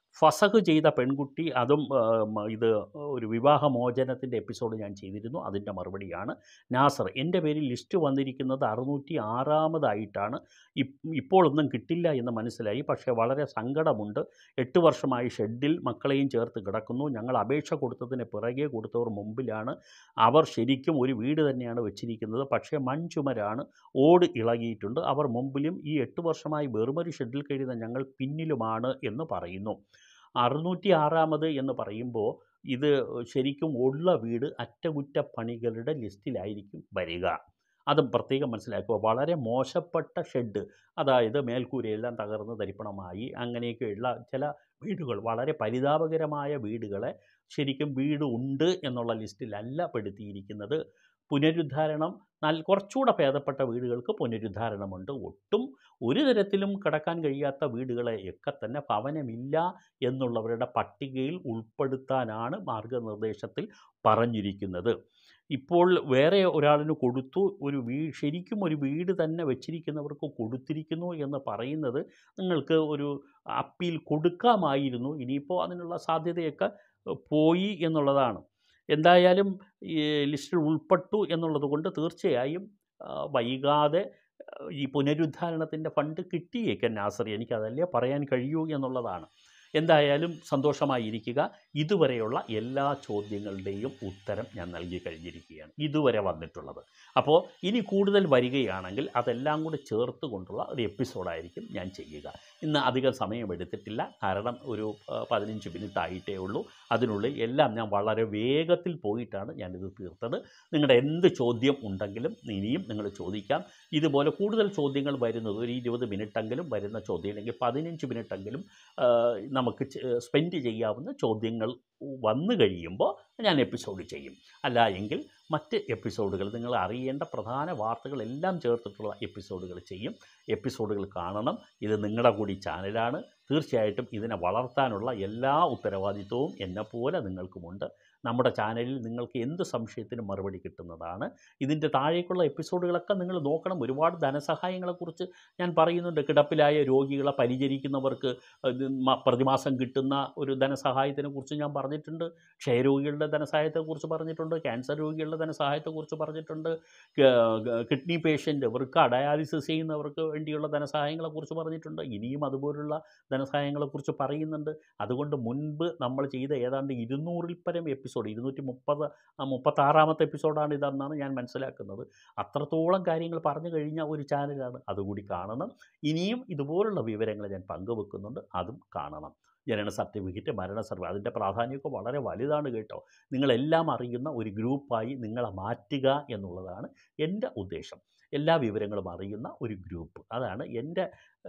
ഫസഹ് ചെയ്ത പെൺകുട്ടി അതും ആ, മ- ഇത് ഒരു വിവാഹമോചനത്തിൻ്റെ എപ്പിസോഡ് ഞാൻ ചെയ്തിരുന്നു അതിൻ്റെ മറുപടിയാണ് നാസർ എൻ്റെ പേരിൽ ലിസ്റ്റ് വന്നിരിക്കുന്നത് അറുന്നൂറ്റി ആറാമതായിട്ടാണ് ഇപ്- ഇപ്പോഴൊന്നും കിട്ടില്ല എന്ന് മനസ്സിലായി പക്ഷേ വളരെ സങ്കടമുണ്ട് എട്ട് വർഷമായി ഷെഡിൽ മക്കളെയും ചേർത്ത് കിടക്കുന്നു ഞങ്ങൾ അപേക്ഷ കൊടുത്തതിന് പിറകെ കൊടുത്തവർ മുമ്പിലാണ് അവർ ശരിക്കും ഒരു വീട് തന്നെയാണ് വെച്ചിരിക്കുന്നത് പക്ഷേ മൺചുമരാണ് ഓട് ഇളകിയിട്ടുണ്ട് അവർ മുമ്പിലും ഈ എട്ട് വർഷമായി വെറുമൊരു ഷെഡിൽ കഴിയുന്ന ഞങ്ങൾ പിന്നിലുമാണ് എന്ന് പറയുന്നു അറുന്നൂറ്റി ആറാമത് എന്ന് പറയുമ്പോൾ ഇത് ശരിക്കും ഉള്ള വീട് അറ്റകുറ്റപ്പണികളുടെ ലിസ്റ്റിലായിരിക്കും വരിക അതും പ്രത്യേകം മനസ്സിലാക്കുക വളരെ മോശപ്പെട്ട ഷെഡ് അതായത് മേൽക്കൂരയെല്ലാം തകർന്ന് തരിപ്പണമായി അങ്ങനെയൊക്കെയുള്ള ചില വീടുകൾ വളരെ പരിതാപകരമായ വീടുകളെ ശരിക്കും വീട് ഉണ്ട് എന്നുള്ള ലിസ്റ്റിലല്ല പെടുത്തിയിരിക്കുന്നത് പുനരുദ്ധാരണം നൽ കുറച്ചുകൂടെ ഭേദപ്പെട്ട വീടുകൾക്ക് പുനരുദ്ധാരണമുണ്ട് ഒട്ടും ഒരു തരത്തിലും കിടക്കാൻ കഴിയാത്ത വീടുകളെ ഒക്കെ തന്നെ ഭവനമില്ല എന്നുള്ളവരുടെ പട്ടികയിൽ ഉൾപ്പെടുത്താനാണ് മാർഗനിർദ്ദേശത്തിൽ പറഞ്ഞിരിക്കുന്നത് ഇപ്പോൾ വേറെ ഒരാളിന് കൊടുത്തു ഒരു വീ ശരിക്കും ഒരു വീട് തന്നെ വെച്ചിരിക്കുന്നവർക്ക് കൊടുത്തിരിക്കുന്നു എന്ന് പറയുന്നത് നിങ്ങൾക്ക് ഒരു അപ്പീൽ കൊടുക്കാമായിരുന്നു ഇനിയിപ്പോൾ അതിനുള്ള സാധ്യതയൊക്കെ ഏഹ്, പോയി എന്നുള്ളതാണ് എന്തായാലും ഈ ലിസ്റ്റിൽ ഉൾപ്പെട്ടു എന്നുള്ളത് കൊണ്ട് തീർച്ചയായും ആ, വൈകാതെ ആ, ഈ പുനരുദ്ധാരണത്തിൻ്റെ ഫണ്ട് കിട്ടിയേക്കാം നാസർ എനിക്കതല്ലേ പറയാൻ കഴിയൂ എന്നുള്ളതാണ് എന്തായാലും സന്തോഷമായിരിക്കുക ഇതുവരെയുള്ള എല്ലാ ചോദ്യങ്ങളുടെയും ഉത്തരം ഞാൻ നൽകി കഴിഞ്ഞിരിക്കുകയാണ് ഇതുവരെ വന്നിട്ടുള്ളത് അപ്പോൾ ഇനി കൂടുതൽ വരികയാണെങ്കിൽ അതെല്ലാം കൂടി ചേർത്ത് കൊണ്ടുള്ള ഒരു എപ്പിസോഡായിരിക്കും ഞാൻ ചെയ്യുക ഇന്ന് അധികം സമയമെടുത്തിട്ടില്ല കാരണം ഒരു ആ, പതിനഞ്ച് മിനിറ്റ് ആയിട്ടേ ഉള്ളൂ അതിനുള്ളിൽ എല്ലാം ഞാൻ വളരെ വേഗത്തിൽ പോയിട്ടാണ് ഞാനിത് തീർത്തത് നിങ്ങളുടെ എന്ത് ചോദ്യം ഉണ്ടെങ്കിലും ഇനിയും നിങ്ങൾ ചോദിക്കാം ഇതുപോലെ കൂടുതൽ ചോദ്യങ്ങൾ വരുന്നത് ഒരു ഇരുപത് മിനിറ്റെങ്കിലും വരുന്ന ചോദ്യം അല്ലെങ്കിൽ പതിനഞ്ച് മിനിറ്റെങ്കിലും ആ, നമുക്ക് സ്പെൻഡ് ചെയ്യാവുന്ന ചോദ്യങ്ങൾ വന്നു കഴിയുമ്പോൾ ഞാൻ എപ്പിസോഡ് ചെയ്യും അല്ല എങ്കിൽ മറ്റ് എപ്പിസോഡുകൾ നിങ്ങൾ അറിയേണ്ട പ്രധാന വാർത്തകളെല്ലാം ചേർത്തിട്ടുള്ള എപ്പിസോഡുകൾ ചെയ്യും എപ്പിസോഡുകൾ കാണണം ഇത് നിങ്ങളുടെ കൂടി ചാനലാണ് തീർച്ചയായിട്ടും ഇതിനെ വളർത്താനുള്ള എല്ലാ ഉത്തരവാദിത്വവും എന്നെപ്പോലെ നിങ്ങൾക്കുമുണ്ട് നമ്മുടെ ചാനലിൽ നിങ്ങൾക്ക് എന്ത് സംശയത്തിനും മറുപടി കിട്ടുന്നതാണ് ഇതിൻ്റെ താഴേക്കുള്ള എപ്പിസോഡുകളൊക്കെ നിങ്ങൾ നോക്കണം ഒരുപാട് ധനസഹായങ്ങളെക്കുറിച്ച് ഞാൻ പറയുന്നുണ്ട് കിടപ്പിലായ രോഗികളെ പരിചരിക്കുന്നവർക്ക് ഇത് മ- പ്രതിമാസം കിട്ടുന്ന ഒരു ധനസഹായത്തിനെ കുറിച്ച് ഞാൻ പറഞ്ഞിട്ടുണ്ട് ക്ഷയരോഗികളുടെ ധനസഹായത്തെക്കുറിച്ച് പറഞ്ഞിട്ടുണ്ട് ക്യാൻസർ രോഗികളുടെ ധനസഹായത്തെക്കുറിച്ച് പറഞ്ഞിട്ടുണ്ട് ക- ക- കിഡ്നി പേഷ്യൻ്റ് ഇവർക്ക് ഡയാലിസിസ് ചെയ്യുന്നവർക്ക് വേണ്ടിയുള്ള ധനസഹായങ്ങളെക്കുറിച്ച് പറഞ്ഞിട്ടുണ്ട് ഇനിയും അതുപോലുള്ള ധനസഹായങ്ങളെക്കുറിച്ച് പറയുന്നുണ്ട് അതുകൊണ്ട് മുൻപ് നമ്മൾ ചെയ്ത ഏതാണ്ട് ഇരുന്നൂറിൽ പരം എപ്പിസോഡ് ഇരുന്നൂറ്റി മുപ്പത് മുപ്പത്താറാമത്തെ എപ്പിസോഡാണ് ഇതെന്നാണ് ഞാൻ മനസ്സിലാക്കുന്നത് അത്രത്തോളം കാര്യങ്ങൾ പറഞ്ഞു കഴിഞ്ഞ ഒരു ചാനലാണ് അതുകൂടി കാണണം ഇനിയും ഇതുപോലുള്ള വിവരങ്ങൾ ഞാൻ പങ്കുവെക്കുന്നുണ്ട് അതും കാണണം ജനന സർട്ടിഫിക്കറ്റ് മരണ സർട്ടിഫിക്കറ്റ് അതിൻ്റെ പ്രാധാന്യമൊക്കെ വളരെ വലുതാണ് കേട്ടോ നിങ്ങളെല്ലാം അറിയുന്ന ഒരു ഗ്രൂപ്പായി നിങ്ങളെ മാറ്റുക എന്നുള്ളതാണ് എൻ്റെ ഉദ്ദേശം എല്ലാ വിവരങ്ങളും അറിയുന്ന ഒരു ഗ്രൂപ്പ് അതാണ് എൻ്റെ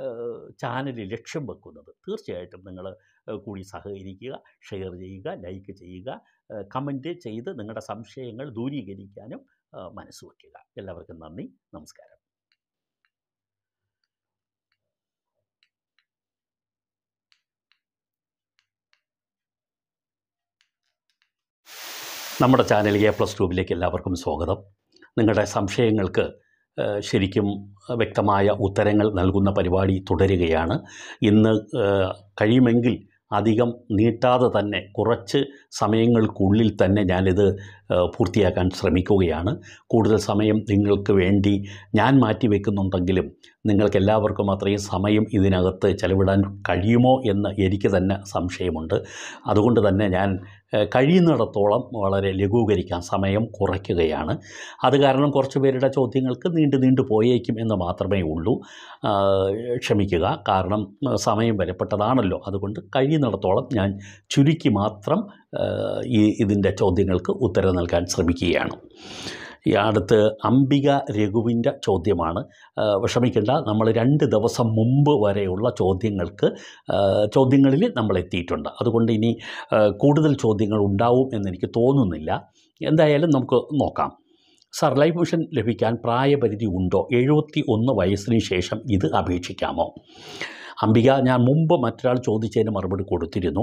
ചാനലിൽ ലക്ഷ്യം വെക്കുന്നത് തീർച്ചയായിട്ടും നിങ്ങൾ കൂടി സഹകരിക്കുക ഷെയർ ചെയ്യുക ലൈക്ക് ചെയ്യുക കമൻറ്റ് ചെയ്ത് നിങ്ങളുടെ സംശയങ്ങൾ ദൂരീകരിക്കാനും ആ, മനസ്സ് വയ്ക്കുക എല്ലാവർക്കും നന്ദി നമസ്കാരം നമ്മുടെ ചാനൽ എ പ്ലസ് ട്യൂബിലേക്ക് എല്ലാവർക്കും സ്വാഗതം നിങ്ങളുടെ സംശയങ്ങൾക്ക് ആ, ശരിക്കും വ്യക്തമായ ഉത്തരങ്ങൾ നൽകുന്ന പരിപാടി തുടരുകയാണ് ഇന്ന് ആ, കഴിയുമെങ്കിൽ അധികം നീട്ടാതെ തന്നെ കുറച്ച് സമയങ്ങൾക്കുള്ളിൽ തന്നെ ഞാനിത് ആ, പൂർത്തിയാക്കാൻ ശ്രമിക്കുകയാണ് കൂടുതൽ സമയം നിങ്ങൾക്ക് വേണ്ടി ഞാൻ മാറ്റിവെക്കുന്നുണ്ടെങ്കിലും നിങ്ങൾക്കെല്ലാവർക്കും അത്രയും സമയം ഇതിനകത്ത് ചെലവിടാൻ കഴിയുമോ എന്ന് എനിക്ക് തന്നെ സംശയമുണ്ട് അതുകൊണ്ട് തന്നെ ഞാൻ ഏഹ്, കഴിയുന്നിടത്തോളം വളരെ ലഘൂകരിക്കാൻ സമയം കുറയ്ക്കുകയാണ് അത് കാരണം കുറച്ച് പേരുടെ ചോദ്യങ്ങൾക്ക് നീണ്ടു നീണ്ടു പോയേക്കും എന്ന് മാത്രമേ ഉള്ളൂ ആ, ക്ഷമിക്കുക കാരണം ആ, സമയം വരപ്പെട്ടതാണല്ലോ അതുകൊണ്ട് കഴിയുന്നിടത്തോളം ഞാൻ ചുരുക്കി മാത്രം ആ, ഈ ഇതിൻ്റെ ചോദ്യങ്ങൾക്ക് ഉത്തരം നൽകാൻ ശ്രമിക്കുകയാണ് ഈ അടുത്ത് അംബിക രഘുവിൻ്റെ ചോദ്യമാണ് ആ, വിഷമിക്കേണ്ട നമ്മൾ രണ്ട് ദിവസം മുമ്പ് വരെയുള്ള ചോദ്യങ്ങൾക്ക് ആ, ചോദ്യങ്ങളിൽ നമ്മൾ എത്തിയിട്ടുണ്ട് അതുകൊണ്ട് ഇനി ആ, കൂടുതൽ ചോദ്യങ്ങൾ ഉണ്ടാവും എന്നെനിക്ക് തോന്നുന്നില്ല എന്തായാലും നമുക്ക് നോക്കാം സർ ലൈഫ് മിഷൻ ലഭിക്കാൻ പ്രായപരിധി ഉണ്ടോ എഴുപത്തി ഒന്ന് വയസ്സിന് ശേഷം ഇത് അപേക്ഷിക്കാമോ അംബിക ഞാൻ മുമ്പ് മറ്റൊരാൾ ചോദിച്ചതിന് മറുപടി കൊടുത്തിരുന്നു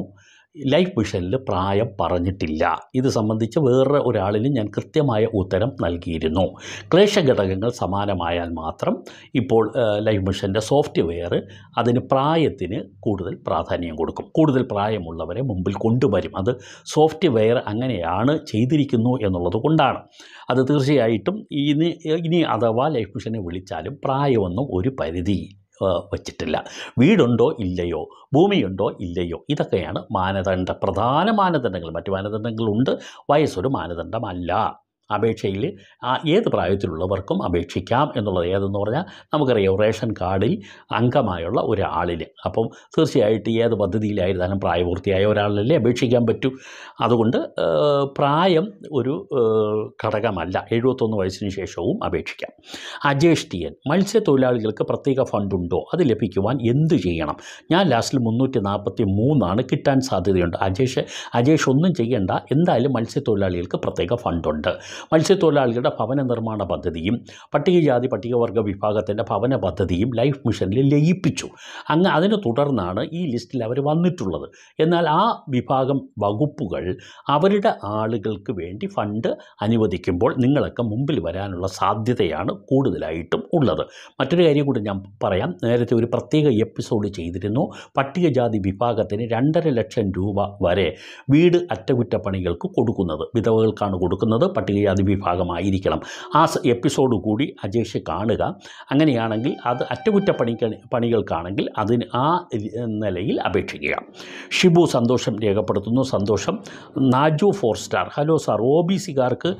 ലൈഫ് മിഷനിൽ പ്രായം പറഞ്ഞിട്ടില്ല ഇത് സംബന്ധിച്ച് വേറെ ഒരാളിന് ഞാൻ കൃത്യമായ ഉത്തരം നൽകിയിരുന്നു ക്ലേശഘടകങ്ങൾ സമാനമായാൽ മാത്രം ഇപ്പോൾ ഏഹ്, ലൈഫ് മിഷൻ്റെ സോഫ്റ്റ്വെയർ അതിന് പ്രായത്തിന് കൂടുതൽ പ്രാധാന്യം കൊടുക്കും കൂടുതൽ പ്രായമുള്ളവരെ മുമ്പിൽ കൊണ്ടുവരും അത് സോഫ്റ്റ്വെയർ അങ്ങനെയാണ് ചെയ്തിരിക്കുന്നു എന്നുള്ളത് കൊണ്ടാണ് അത് തീർച്ചയായിട്ടും ഇനി ഇനി അഥവാ ലൈഫ് മിഷനെ വിളിച്ചാലും പ്രായമൊന്നും ഒരു പരിധി ആ, വച്ചിട്ടില്ല വീടുണ്ടോ ഇല്ലയോ ഭൂമിയുണ്ടോ ഇല്ലയോ ഇതൊക്കെയാണ് മാനദണ്ഡ പ്രധാന മാനദണ്ഡങ്ങൾ മറ്റു മാനദണ്ഡങ്ങളുണ്ട് വയസ്സൊരു മാനദണ്ഡമല്ല അപേക്ഷയിൽ ആ ഏത് പ്രായത്തിലുള്ളവർക്കും അപേക്ഷിക്കാം എന്നുള്ളത് ഏതെന്ന് പറഞ്ഞാൽ നമുക്കറിയാം റേഷൻ കാർഡിൽ അംഗമായുള്ള ഒരാളിന് അപ്പം തീർച്ചയായിട്ടും ഏത് പദ്ധതിയിലായിരുന്നാലും പ്രായപൂർത്തിയായ ഒരാളിലല്ലേ അപേക്ഷിക്കാൻ പറ്റൂ അതുകൊണ്ട് ഏഹ്, പ്രായം ഒരു ഏഹ്, ഘടകമല്ല എഴുപത്തൊന്ന് വയസ്സിന് ശേഷവും അപേക്ഷിക്കാം അജേഷ് ടി എൻ മത്സ്യത്തൊഴിലാളികൾക്ക് പ്രത്യേക ഫണ്ടുണ്ടോ അത് ലഭിക്കുവാൻ എന്ത് ചെയ്യണം ഞാൻ ലാസ്റ്റിൽ മുന്നൂറ്റി നാൽപ്പത്തി മൂന്നാണ് കിട്ടാൻ സാധ്യതയുണ്ട് അജേഷ് അജേഷ് ഒന്നും ചെയ്യേണ്ട എന്തായാലും മത്സ്യത്തൊഴിലാളികൾക്ക് പ്രത്യേക ഫണ്ടുണ്ട് മത്സ്യത്തൊഴിലാളികളുടെ ഭവന നിർമ്മാണ പദ്ധതിയും പട്ടികജാതി പട്ടികവർഗ വിഭാഗത്തിൻ്റെ ഭവന പദ്ധതിയും ലൈഫ് മിഷനിൽ ലയിപ്പിച്ചു അങ്ങ് അതിനെ തുടർന്നാണ് ഈ ലിസ്റ്റിൽ അവർ വന്നിട്ടുള്ളത് എന്നാൽ ആ വിഭാഗം വകുപ്പുകൾ അവരുടെ ആളുകൾക്ക് വേണ്ടി ഫണ്ട് അനുവദിക്കുമ്പോൾ നിങ്ങളൊക്കെ മുമ്പിൽ വരാനുള്ള സാധ്യതയാണ് കൂടുതലായിട്ടും ഉള്ളത് മറ്റൊരു കാര്യം കൂടി ഞാൻ പറയാം നേരത്തെ ഒരു പ്രത്യേക എപ്പിസോഡ് ചെയ്തിരുന്നു പട്ടികജാതി വിഭാഗത്തിന് രണ്ടര ലക്ഷം രൂപ വരെ വീട് അറ്റകുറ്റപ്പണികൾക്ക് കൊടുക്കുന്നത് വിധവകൾക്കാണ് കൊടുക്കുന്നത് പട്ടികജാതി വിഭാഗമായിരിക്കണം ആ സ- എപ്പിസോഡ് കൂടി അജേഷ് കാണുക അങ്ങനെയാണെങ്കിൽ അത് അറ്റകുറ്റപ്പണിക്ക് പണികൾക്കാണെങ്കിൽ അതിന് ആ രി- നിലയിൽ അപേക്ഷിക്കുക ഷിബു സന്തോഷം രേഖപ്പെടുത്തുന്നു സന്തോഷം Naju four star hello sir O B സിക്കാർക്ക്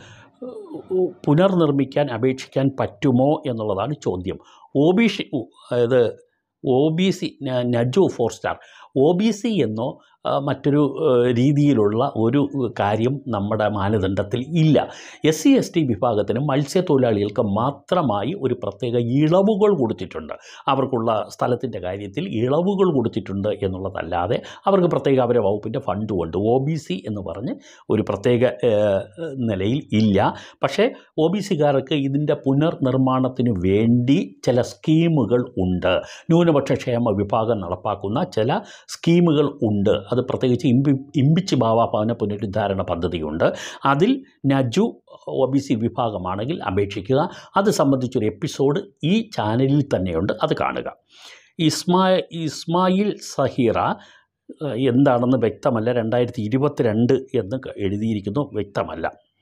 പുനർനിർമ്മിക്കാൻ അപേക്ഷിക്കാൻ പറ്റുമോ എന്നുള്ളതാണ് ചോദ്യം ഒ ബി സി അതായത് O B C Naju four star O B C എന്നോ ആ, മറ്റൊരു ആ, രീതിയിലുള്ള ഒരു കാര്യം നമ്മുടെ മാനദണ്ഡത്തിൽ ഇല്ല എസ് സി എസ് ടി വിഭാഗത്തിന് മത്സ്യത്തൊഴിലാളികൾക്ക് മാത്രമായി ഒരു പ്രത്യേക ഇളവുകൾ കൊടുത്തിട്ടുണ്ട് അവർക്കുള്ള സ്ഥലത്തിൻ്റെ കാര്യത്തിൽ ഇളവുകൾ കൊടുത്തിട്ടുണ്ട് എന്നുള്ളതല്ലാതെ അവർക്ക് പ്രത്യേക അവരെ വകുപ്പിൻ്റെ ഫണ്ടുമുണ്ട് ഒ ബി സി എന്ന് പറഞ്ഞ് ഒരു പ്രത്യേക ഏഹ്, നിലയിൽ ഇല്ല പക്ഷേ ഒ ബി സിക്കാർക്ക് ഇതിൻ്റെ പുനർനിർമ്മാണത്തിന് വേണ്ടി ചില സ്കീമുകൾ ഉണ്ട് ന്യൂനപക്ഷ ക്ഷേമ വിഭാഗം നടപ്പാക്കുന്ന ചില സ്കീമുകൾ ഉണ്ട് അത് പ്രത്യേകിച്ച് ഇമ്പി ഇമ്പിച്ച് ബാവ ഭവന പുനരുദ്ധാരണ പദ്ധതിയുണ്ട് അതിൽ നജു ഒ ബി സി വിഭാഗമാണെങ്കിൽ അപേക്ഷിക്കുക അത് സംബന്ധിച്ചൊരു എപ്പിസോഡ് ഈ ചാനലിൽ തന്നെയുണ്ട് അത് കാണുക ഇസ്മാ ഇസ്മായിൽ സഹീറ ഏഹ്, എന്താണെന്ന് വ്യക്തമല്ല രണ്ടായിരത്തി ഇരുപത്തിരണ്ട് എന്ന് ക- എഴുതിയിരിക്കുന്നു വ്യക്തമല്ല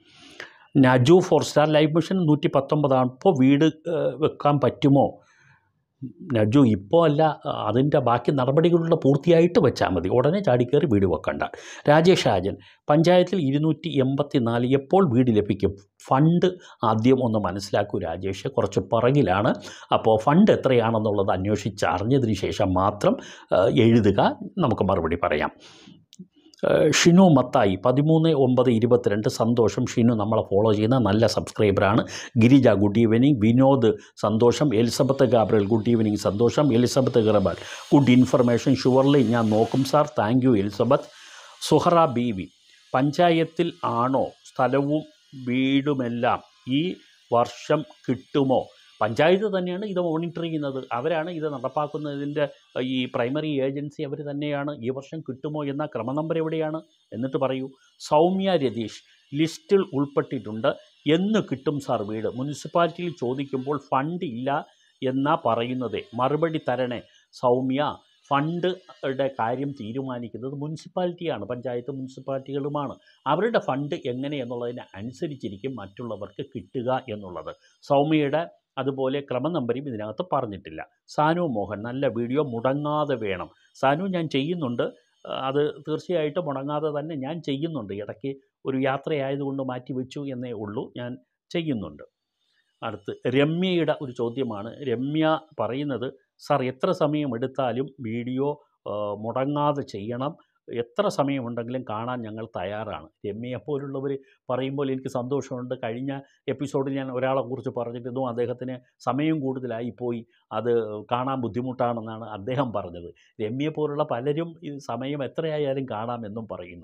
Naju four star life mission നൂറ്റി പത്തൊമ്പതാണ് ഇപ്പോൾ വീട് ഏഹ്, വെക്കാൻ പറ്റുമോ നജു ഇപ്പോൾ അല്ല അതിൻ്റെ ബാക്കി നടപടികളുടെ പൂർത്തിയായിട്ട് വെച്ചാൽ മതി ഉടനെ ചാടിക്കയറി വീട് വെക്കണ്ട രാജേഷ് രാജൻ പഞ്ചായത്തിൽ ഇരുന്നൂറ്റി എൺപത്തി നാല് എപ്പോൾ വീട് ലഭിക്കും ഫണ്ട് ആദ്യം ഒന്ന് മനസ്സിലാക്കൂ രാജേഷ് കുറച്ച് പുറകിലാണ് അപ്പോൾ ഫണ്ട് എത്രയാണെന്നുള്ളത് അന്വേഷിച്ച് അറിഞ്ഞതിന് ശേഷം മാത്രം ആ, എഴുതുക നമുക്ക് മറുപടി പറയാം ആ, ഷിനു മത്തായി പതിമൂന്ന് ഒമ്പത് ഇരുപത്തിരണ്ട് സന്തോഷം ഷിനു നമ്മളെ ഫോളോ ചെയ്യുന്ന നല്ല സബ്സ്ക്രൈബറാണ് ഗിരിജ ഗുഡ് ഈവനിങ് വിനോദ് സന്തോഷം എലിസബത്ത് ഗാബ്രൽ ഗുഡ് ഈവനിങ് സന്തോഷം Elizabeth Gabriel good information surely ഞാൻ നോക്കും sir thank you Elizabeth Suhara Beevi പഞ്ചായത്തിൽ ആണോ സ്ഥലവും വീടുമെല്ലാം ഈ വർഷം കിട്ടുമോ പഞ്ചായത്ത് തന്നെയാണ് ഇത് മോണിറ്റർ ചെയ്യുന്നത് അവരാണ് ഇത് നടപ്പാക്കുന്നതിൻ്റെ ഈ പ്രൈമറി ഏജൻസി അവർ തന്നെയാണ് ഈ വർഷം കിട്ടുമോ എന്ന ക്രമ നമ്പർ എവിടെയാണ് എന്നിട്ട് പറയൂ സൗമ്യ രതീഷ് ലിസ്റ്റിൽ ഉൾപ്പെട്ടിട്ടുണ്ട് എന്ന് കിട്ടും സാർ വീട് മുനിസിപ്പാലിറ്റിയിൽ ചോദിക്കുമ്പോൾ ഫണ്ട് ഇല്ല എന്നാ പറയുന്നത് മറുപടി തരണേ സൗമ്യ ഫണ്ട് കാര്യം തീരുമാനിക്കുന്നത് മുനിസിപ്പാലിറ്റിയാണ് പഞ്ചായത്ത് മുനിസിപ്പാലിറ്റികളുമാണ് അവരുടെ ഫണ്ട് എങ്ങനെ എന്നുള്ളതിന് അനുസരിച്ചിരിക്കും മറ്റുള്ളവർക്ക് കിട്ടുക എന്നുള്ളത് സൗമ്യയുടെ അതുപോലെ ക്രമ നമ്പരും ഇതിനകത്ത് പറഞ്ഞിട്ടില്ല സാനു മോഹൻ നല്ല വീഡിയോ മുടങ്ങാതെ വേണം സാനു ഞാൻ ചെയ്യുന്നുണ്ട് ആ, അത് തീർച്ചയായിട്ടും മുടങ്ങാതെ തന്നെ ഞാൻ ചെയ്യുന്നുണ്ട് ഇടയ്ക്ക് ഒരു യാത്രയായതുകൊണ്ട് മാറ്റി വെച്ചു എന്നേ ഉള്ളൂ ഞാൻ ചെയ്യുന്നുണ്ട് അടുത്ത് രമ്യയുടെ ഒരു ചോദ്യമാണ് രമ്യ പറയുന്നത് സാർ എത്ര സമയം എടുത്താലും വീഡിയോ ആ, മുടങ്ങാതെ ചെയ്യണം എത്ര സമയമുണ്ടെങ്കിലും കാണാൻ ഞങ്ങൾ തയ്യാറാണ് രമ്യയെ പോലുള്ളവർ പറയുമ്പോൾ എനിക്ക് സന്തോഷമുണ്ട് കഴിഞ്ഞ എപ്പിസോഡിൽ ഞാൻ ഒരാളെ കുറിച്ച് പറഞ്ഞിരുന്നു അദ്ദേഹത്തിന് സമയം കൂടുതലായി പോയി അത് കാണാൻ ബുദ്ധിമുട്ടാണെന്നാണ് അദ്ദേഹം പറഞ്ഞത് രമ്യയെ പോലുള്ള പലരും ഈ സമയം എത്രയായാലും കാണാമെന്നും പറയുന്നു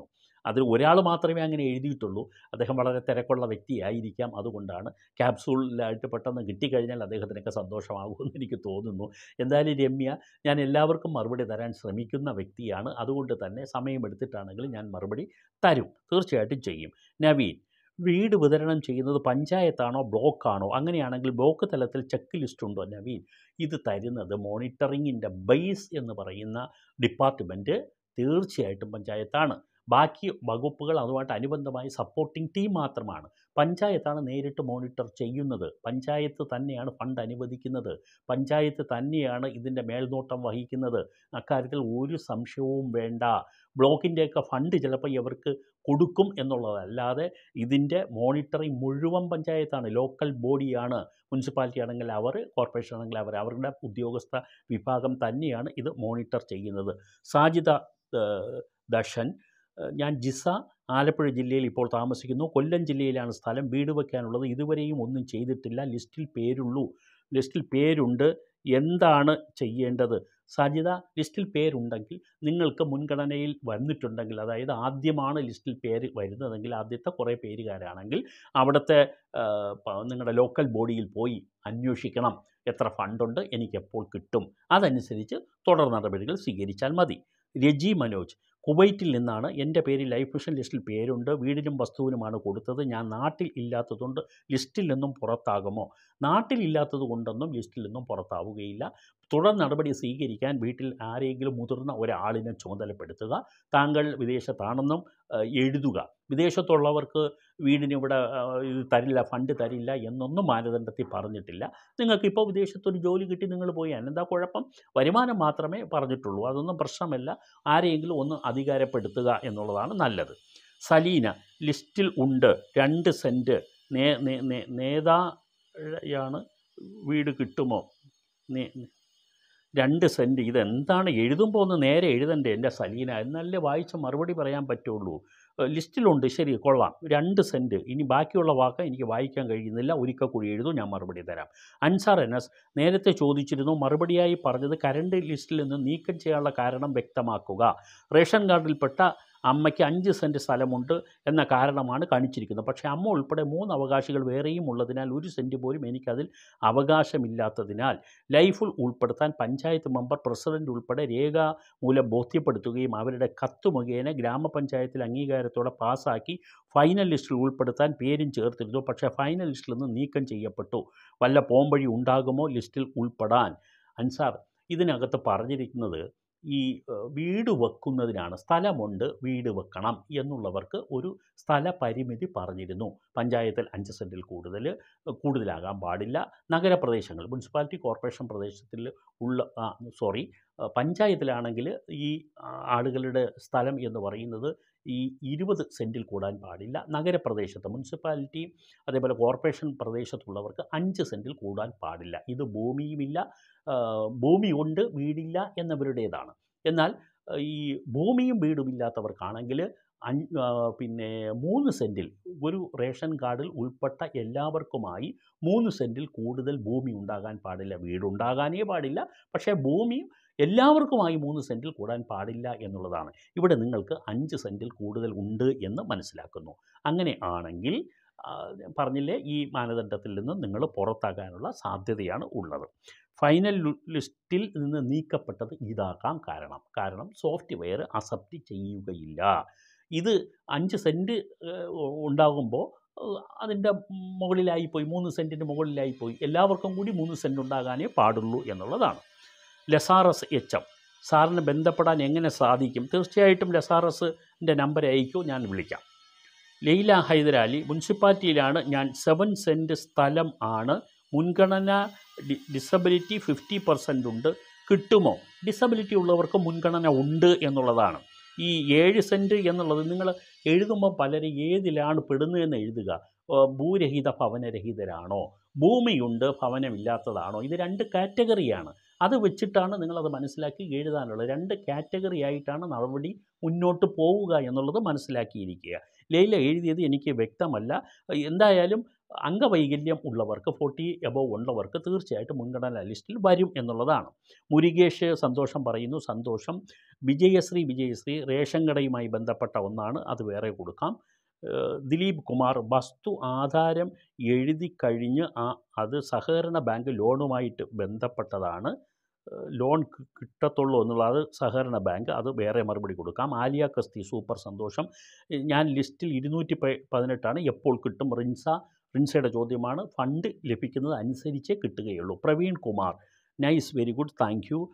അതിൽ ഒരാൾ മാത്രമേ അങ്ങനെ എഴുതിയിട്ടുള്ളൂ അദ്ദേഹം വളരെ തിരക്കുള്ള വ്യക്തിയായിരിക്കാം അതുകൊണ്ടാണ് ക്യാപ്സൂളിലായിട്ട് പെട്ടെന്ന് കിട്ടിക്കഴിഞ്ഞാൽ അദ്ദേഹത്തിനൊക്കെ സന്തോഷമാകുമെന്ന് എനിക്ക് തോന്നുന്നു എന്തായാലും രമ്യ ഞാൻ എല്ലാവർക്കും മറുപടി തരാൻ ശ്രമിക്കുന്ന വ്യക്തിയാണ് അതുകൊണ്ട് തന്നെ സമയമെടുത്തിട്ടാണെങ്കിലും ഞാൻ മറുപടി തരും തീർച്ചയായിട്ടും ചെയ്യും നവീൻ വീട് വിതരണം ചെയ്യുന്നത് പഞ്ചായത്താണോ ബ്ലോക്കാണോ അങ്ങനെയാണെങ്കിൽ ബ്ലോക്ക് തലത്തിൽ ചെക്ക് ലിസ്റ്റ് ഉണ്ടോ നവീൻ ഇത് തരുന്നത് മോണിറ്ററിങ്ങിൻ്റെ ബേസ് എന്ന് പറയുന്ന ഡിപ്പാർട്ട്മെൻറ്റ് തീർച്ചയായിട്ടും പഞ്ചായത്താണ് ബാക്കി വകുപ്പുകൾ അതുമായിട്ട് അനുബന്ധമായി സപ്പോർട്ടിംഗ് ടീം മാത്രമാണ് പഞ്ചായത്താണ് നേരിട്ട് മോണിറ്റർ ചെയ്യുന്നത് പഞ്ചായത്ത് തന്നെയാണ് ഫണ്ട് അനുവദിക്കുന്നത് പഞ്ചായത്ത് തന്നെയാണ് ഇതിൻ്റെ മേൽനോട്ടം വഹിക്കുന്നത് അക്കാര്യത്തിൽ ഒരു സംശയവും വേണ്ട ബ്ലോക്കിൻ്റെയൊക്കെ ഫണ്ട് ചിലപ്പോൾ ഇവർക്ക് കൊടുക്കും എന്നുള്ളതല്ലാതെ ഇതിൻ്റെ മോണിറ്ററിങ് മുഴുവൻ പഞ്ചായത്താണ് ലോക്കൽ ബോഡിയാണ് മുനിസിപ്പാലിറ്റി ആണെങ്കിൽ അവർ കോർപ്പറേഷൻ ആണെങ്കിൽ അവർ അവരുടെ ഉദ്യോഗസ്ഥ വിഭാഗം തന്നെയാണ് ഇത് മോണിറ്റർ ചെയ്യുന്നത് സാജിദ ഏഹ്, ദർശൻ ഏഹ്, ഞാൻ ജിസ ആലപ്പുഴ ജില്ലയിൽ ഇപ്പോൾ താമസിക്കുന്നു കൊല്ലം ജില്ലയിലാണ് സ്ഥലം വീട് വയ്ക്കാനുള്ളത് ഇതുവരെയും ഒന്നും ചെയ്തിട്ടില്ല ലിസ്റ്റിൽ പേരുള്ളൂ ലിസ്റ്റിൽ പേരുണ്ട് എന്താണ് ചെയ്യേണ്ടത് സാധ്യത ലിസ്റ്റിൽ പേരുണ്ടെങ്കിൽ നിങ്ങൾക്ക് മുൻഗണനയിൽ വന്നിട്ടുണ്ടെങ്കിൽ അതായത് ആദ്യമാണ് ലിസ്റ്റിൽ പേര് വരുന്നതെങ്കിൽ ആദ്യത്തെ കുറേ പേരുകാരാണെങ്കിൽ അവിടുത്തെ ആ, പ- നിങ്ങളുടെ ലോക്കൽ ബോഡിയിൽ പോയി അന്വേഷിക്കണം എത്ര ഫണ്ടുണ്ട് എനിക്ക് എപ്പോൾ കിട്ടും അതനുസരിച്ച് തുടർ നടപടികൾ സ്വീകരിച്ചാൽ മതി രജി മനോജ് കുവൈറ്റിൽ നിന്നാണ് എൻ്റെ പേര് ലൈഫ് മിഷൻ ലിസ്റ്റിൽ പേരുണ്ട് വീടിനും വസ്തുവിനുമാണ് കൊടുത്തത് ഞാൻ നാട്ടിൽ ഇല്ലാത്തതുകൊണ്ട് ലിസ്റ്റിൽ നിന്നും പുറത്താകുമോ നാട്ടിൽ ഇല്ലാത്തത് കൊണ്ടൊന്നും ലിസ്റ്റിൽ നിന്നും പുറത്താവുകയില്ല തുടർ നടപടി സ്വീകരിക്കാൻ വീട്ടിൽ ആരെങ്കിലും മുതിർന്ന ഒരാളിനെ ചുമതലപ്പെടുത്തുക താങ്കൾ വിദേശത്താണെന്നും ആ, എഴുതുക വിദേശത്തുള്ളവർക്ക് വീടിന് ഇവിടെ ആ, ഇത് തരില്ല ഫണ്ട് തരില്ല എന്നൊന്നും മാനദണ്ഡത്തിൽ പറഞ്ഞിട്ടില്ല നിങ്ങൾക്കിപ്പോൾ വിദേശത്തൊരു ജോലി കിട്ടി നിങ്ങൾ പോയി എന്താ കുഴപ്പം വരുമാനം മാത്രമേ പറഞ്ഞിട്ടുള്ളൂ അതൊന്നും പ്രശ്നമല്ല ആരെയെങ്കിലും ഒന്ന് അധികാരപ്പെടുത്തുക എന്നുള്ളതാണ് നല്ലത് സലീന ലിസ്റ്റിൽ ഉണ്ട് രണ്ട് സെൻറ്റ് നേ നേ- നേ- നേതായാണ് വീട് കിട്ടുമോ നേ രണ്ട് സെൻറ്റ് ഇതെന്താണ് എഴുതുമ്പോൾ ഒന്ന് നേരെ എഴുതണ്ടേ എൻ്റെ സലീന എന്നല്ലേ വായിച്ച മറുപടി പറയാൻ പറ്റുള്ളൂ ഏഹ് ലിസ്റ്റിലുണ്ട് ശരി കൊള്ളാം രണ്ട് സെൻറ്റ് ഇനി ബാക്കിയുള്ള വാക്ക് എനിക്ക് വായിക്കാൻ കഴിയുന്നില്ല ഒരിക്കൽ കൂടി എഴുതും ഞാൻ മറുപടി തരാം അൻസാർ എനസ് നേരത്തെ ചോദിച്ചിരുന്നു മറുപടിയായി പറഞ്ഞത് കരണ്ട് ലിസ്റ്റിൽ നിന്ന് നീക്കം ചെയ്യാനുള്ള കാരണം വ്യക്തമാക്കുക റേഷൻ കാർഡിൽപ്പെട്ട അമ്മയ്ക്ക് അഞ്ച് സെൻറ്റ് സ്ഥലമുണ്ട് എന്ന കാരണമാണ് കാണിച്ചിരിക്കുന്നത് പക്ഷേ അമ്മ ഉൾപ്പെടെ മൂന്ന് അവകാശികൾ വേറെയും ഉള്ളതിനാൽ ഒരു സെൻറ്റ് പോലും എനിക്കതിൽ അവകാശമില്ലാത്തതിനാൽ ലൈഫിൽ ഉൾപ്പെടുത്താൻ പഞ്ചായത്ത് മെമ്പർ പ്രസിഡന്റ് ഉൾപ്പെടെ രേഖാമൂലം ബോധ്യപ്പെടുത്തുകയും അവരുടെ കത്ത് മുഖേന ഗ്രാമപഞ്ചായത്തിൽ അംഗീകാരത്തോടെ പാസ്സാക്കി ഫൈനൽ ലിസ്റ്റിൽ ഉൾപ്പെടുത്താൻ പേരും ചേർത്തിരുന്നു പക്ഷേ ഫൈനൽ ലിസ്റ്റിൽ നിന്ന് നീക്കം ചെയ്യപ്പെട്ടു വല്ല പോംവഴി ഉണ്ടാകുമോ ലിസ്റ്റിൽ ഉൾപ്പെടാൻ അൻസാർ ഇതിനകത്ത് പറഞ്ഞിരിക്കുന്നത് ഈ ഏഹ്, വീട് വെക്കുന്നതിനാണ് സ്ഥലമുണ്ട് വീട് വെക്കണം എന്നുള്ളവർക്ക് ഒരു സ്ഥല പരിമിതി പറഞ്ഞിരുന്നു പഞ്ചായത്തിൽ അഞ്ച് സെൻറ്റിൽ കൂടുതൽ കൂടുതലാകാൻ പാടില്ല നഗരപ്രദേശങ്ങൾ മുനിസിപ്പാലിറ്റി കോർപ്പറേഷൻ പ്രദേശത്തിൽ ഉള്ള ആ, സോറി ആ, പഞ്ചായത്തിലാണെങ്കിൽ ഈ ആ, ആളുകളുടെ സ്ഥലം എന്ന് പറയുന്നത് ഈ ഇരുപത് സെൻറ്റിൽ കൂടാൻ പാടില്ല നഗരപ്രദേശത്ത് മുനിസിപ്പാലിറ്റി അതേപോലെ കോർപ്പറേഷൻ പ്രദേശത്തുള്ളവർക്ക് അഞ്ച് സെൻറ്റിൽ കൂടാൻ പാടില്ല ഇത് ഭൂമിയുമില്ല ആ, ഭൂമിയുണ്ട് വീടില്ല എന്നവരുടേതാണ് എന്നാൽ ആ, ഈ ഭൂമിയും വീടുമില്ലാത്തവർക്കാണെങ്കിൽ അൻ ആ, പിന്നെ മൂന്ന് സെൻറ്റിൽ ഒരു റേഷൻ കാർഡിൽ ഉൾപ്പെട്ട എല്ലാവർക്കുമായി മൂന്ന് സെൻറ്റിൽ കൂടുതൽ ഭൂമി ഉണ്ടാകാൻ പാടില്ല വീടുണ്ടാകാനേ പാടില്ല പക്ഷേ ഭൂമിയും എല്ലാവർക്കുമായി മൂന്ന് സെൻറ്റിൽ കൂടാൻ പാടില്ല എന്നുള്ളതാണ് ഇവിടെ നിങ്ങൾക്ക് അഞ്ച് സെൻറ്റിൽ കൂടുതൽ ഉണ്ട് എന്ന് മനസ്സിലാക്കുന്നു അങ്ങനെ ആണെങ്കിൽ ആ, പറഞ്ഞില്ലേ ഈ മാനദണ്ഡത്തിൽ നിന്ന് നിങ്ങൾ പുറത്താകാനുള്ള സാധ്യതയാണ് ഉള്ളത് ഫൈനൽ ലു- ലിസ്റ്റിൽ നിന്ന് നീക്കപ്പെട്ടത് ഇതാക്കാം കാരണം കാരണം സോഫ്റ്റ്വെയർ അക്സെപ്റ്റ് ചെയ്യുകയില്ല ഇത് അഞ്ച് സെൻറ്റ് ഉണ്ടാകുമ്പോൾ അതിൻ്റെ മുകളിലായിപ്പോയി മൂന്ന് സെൻറ്റിൻ്റെ മുകളിലായിപ്പോയി എല്ലാവർക്കും കൂടി മൂന്ന് സെൻറ്റ് ഉണ്ടാകാനേ പാടുള്ളൂ എന്നുള്ളതാണ് ലസാറസ് എച്ച് എം സാറിന് ബന്ധപ്പെടാൻ എങ്ങനെ സാധിക്കും തീർച്ചയായിട്ടും ലസാറസിൻ്റെ നമ്പർ അയക്കൂ ഞാൻ വിളിക്കാം ലൈല ഹൈദരാലി മുനിസിപ്പാലിറ്റിയിലാണ് ഞാൻ സെവൻ സെൻറ്റ് സ്ഥലം ആണ് മുൻഗണന ഡി ഡിസബിലിറ്റി ഫിഫ്റ്റി പെർസെൻ്റ് ഉണ്ട് കിട്ടുമോ ഡിസബിലിറ്റി ഉള്ളവർക്ക് മുൻഗണന ഉണ്ട് എന്നുള്ളതാണ് ഈ ഏഴ് സെൻറ്റ് എന്നുള്ളത് നിങ്ങൾ എഴുതുമ്പോൾ പലരും ഏതിലാണ് പെടുന്നതെന്ന് എഴുതുക ആ, ഭൂരഹിത ഭവനരഹിതരാണോ ഭൂമിയുണ്ട് ഭവനമില്ലാത്തതാണോ ഇത് രണ്ട് കാറ്റഗറിയാണ് അത് വെച്ചിട്ടാണ് നിങ്ങളത് മനസ്സിലാക്കി എഴുതാനുള്ളത് രണ്ട് കാറ്റഗറി ആയിട്ടാണ് നടപടി മുന്നോട്ട് പോവുക എന്നുള്ളത് മനസ്സിലാക്കിയിരിക്കുക ലൈല എഴുതിയത് എനിക്ക് വ്യക്തമല്ല എന്തായാലും അംഗവൈകല്യം ഉള്ളവർക്ക് ഫോർട്ടി എബോവ് ഉള്ളവർക്ക് തീർച്ചയായിട്ടും മുൻഗണനാ ലിസ്റ്റിൽ വരും എന്നുള്ളതാണ് മുരുകേഷ് സന്തോഷം പറയുന്നു സന്തോഷം വിജയശ്രീ വിജയശ്രീ റേഷൻ കടയുമായി ബന്ധപ്പെട്ട ഒന്നാണ് അത് വേറെ കൊടുക്കാം ഏഹ് ദിലീപ് കുമാർ വസ്തു ആധാരം എഴുതി കഴിഞ്ഞ് ആ അത് സഹകരണ ബാങ്ക് ലോണുമായിട്ട് ബന്ധപ്പെട്ടതാണ് ഏഹ് ലോൺ കി- കിട്ടത്തുള്ളൂ എന്നുള്ളത് അത് സഹകരണ ബാങ്ക് അത് വേറെ മറുപടി കൊടുക്കാം ആലിയ കസ്തി സൂപ്പർ സന്തോഷം ഏഹ് ഞാൻ ലിസ്റ്റിൽ ഇരുന്നൂറ്റി പ- പതിനെട്ടാണ് എപ്പോൾ കിട്ടും റിൻസ റിൻസയുടെ ചോദ്യമാണ് ഫണ്ട് ലഭിക്കുന്നത് അനുസരിച്ചേ കിട്ടുകയുള്ളൂ Praveen Kumar nice very good thank you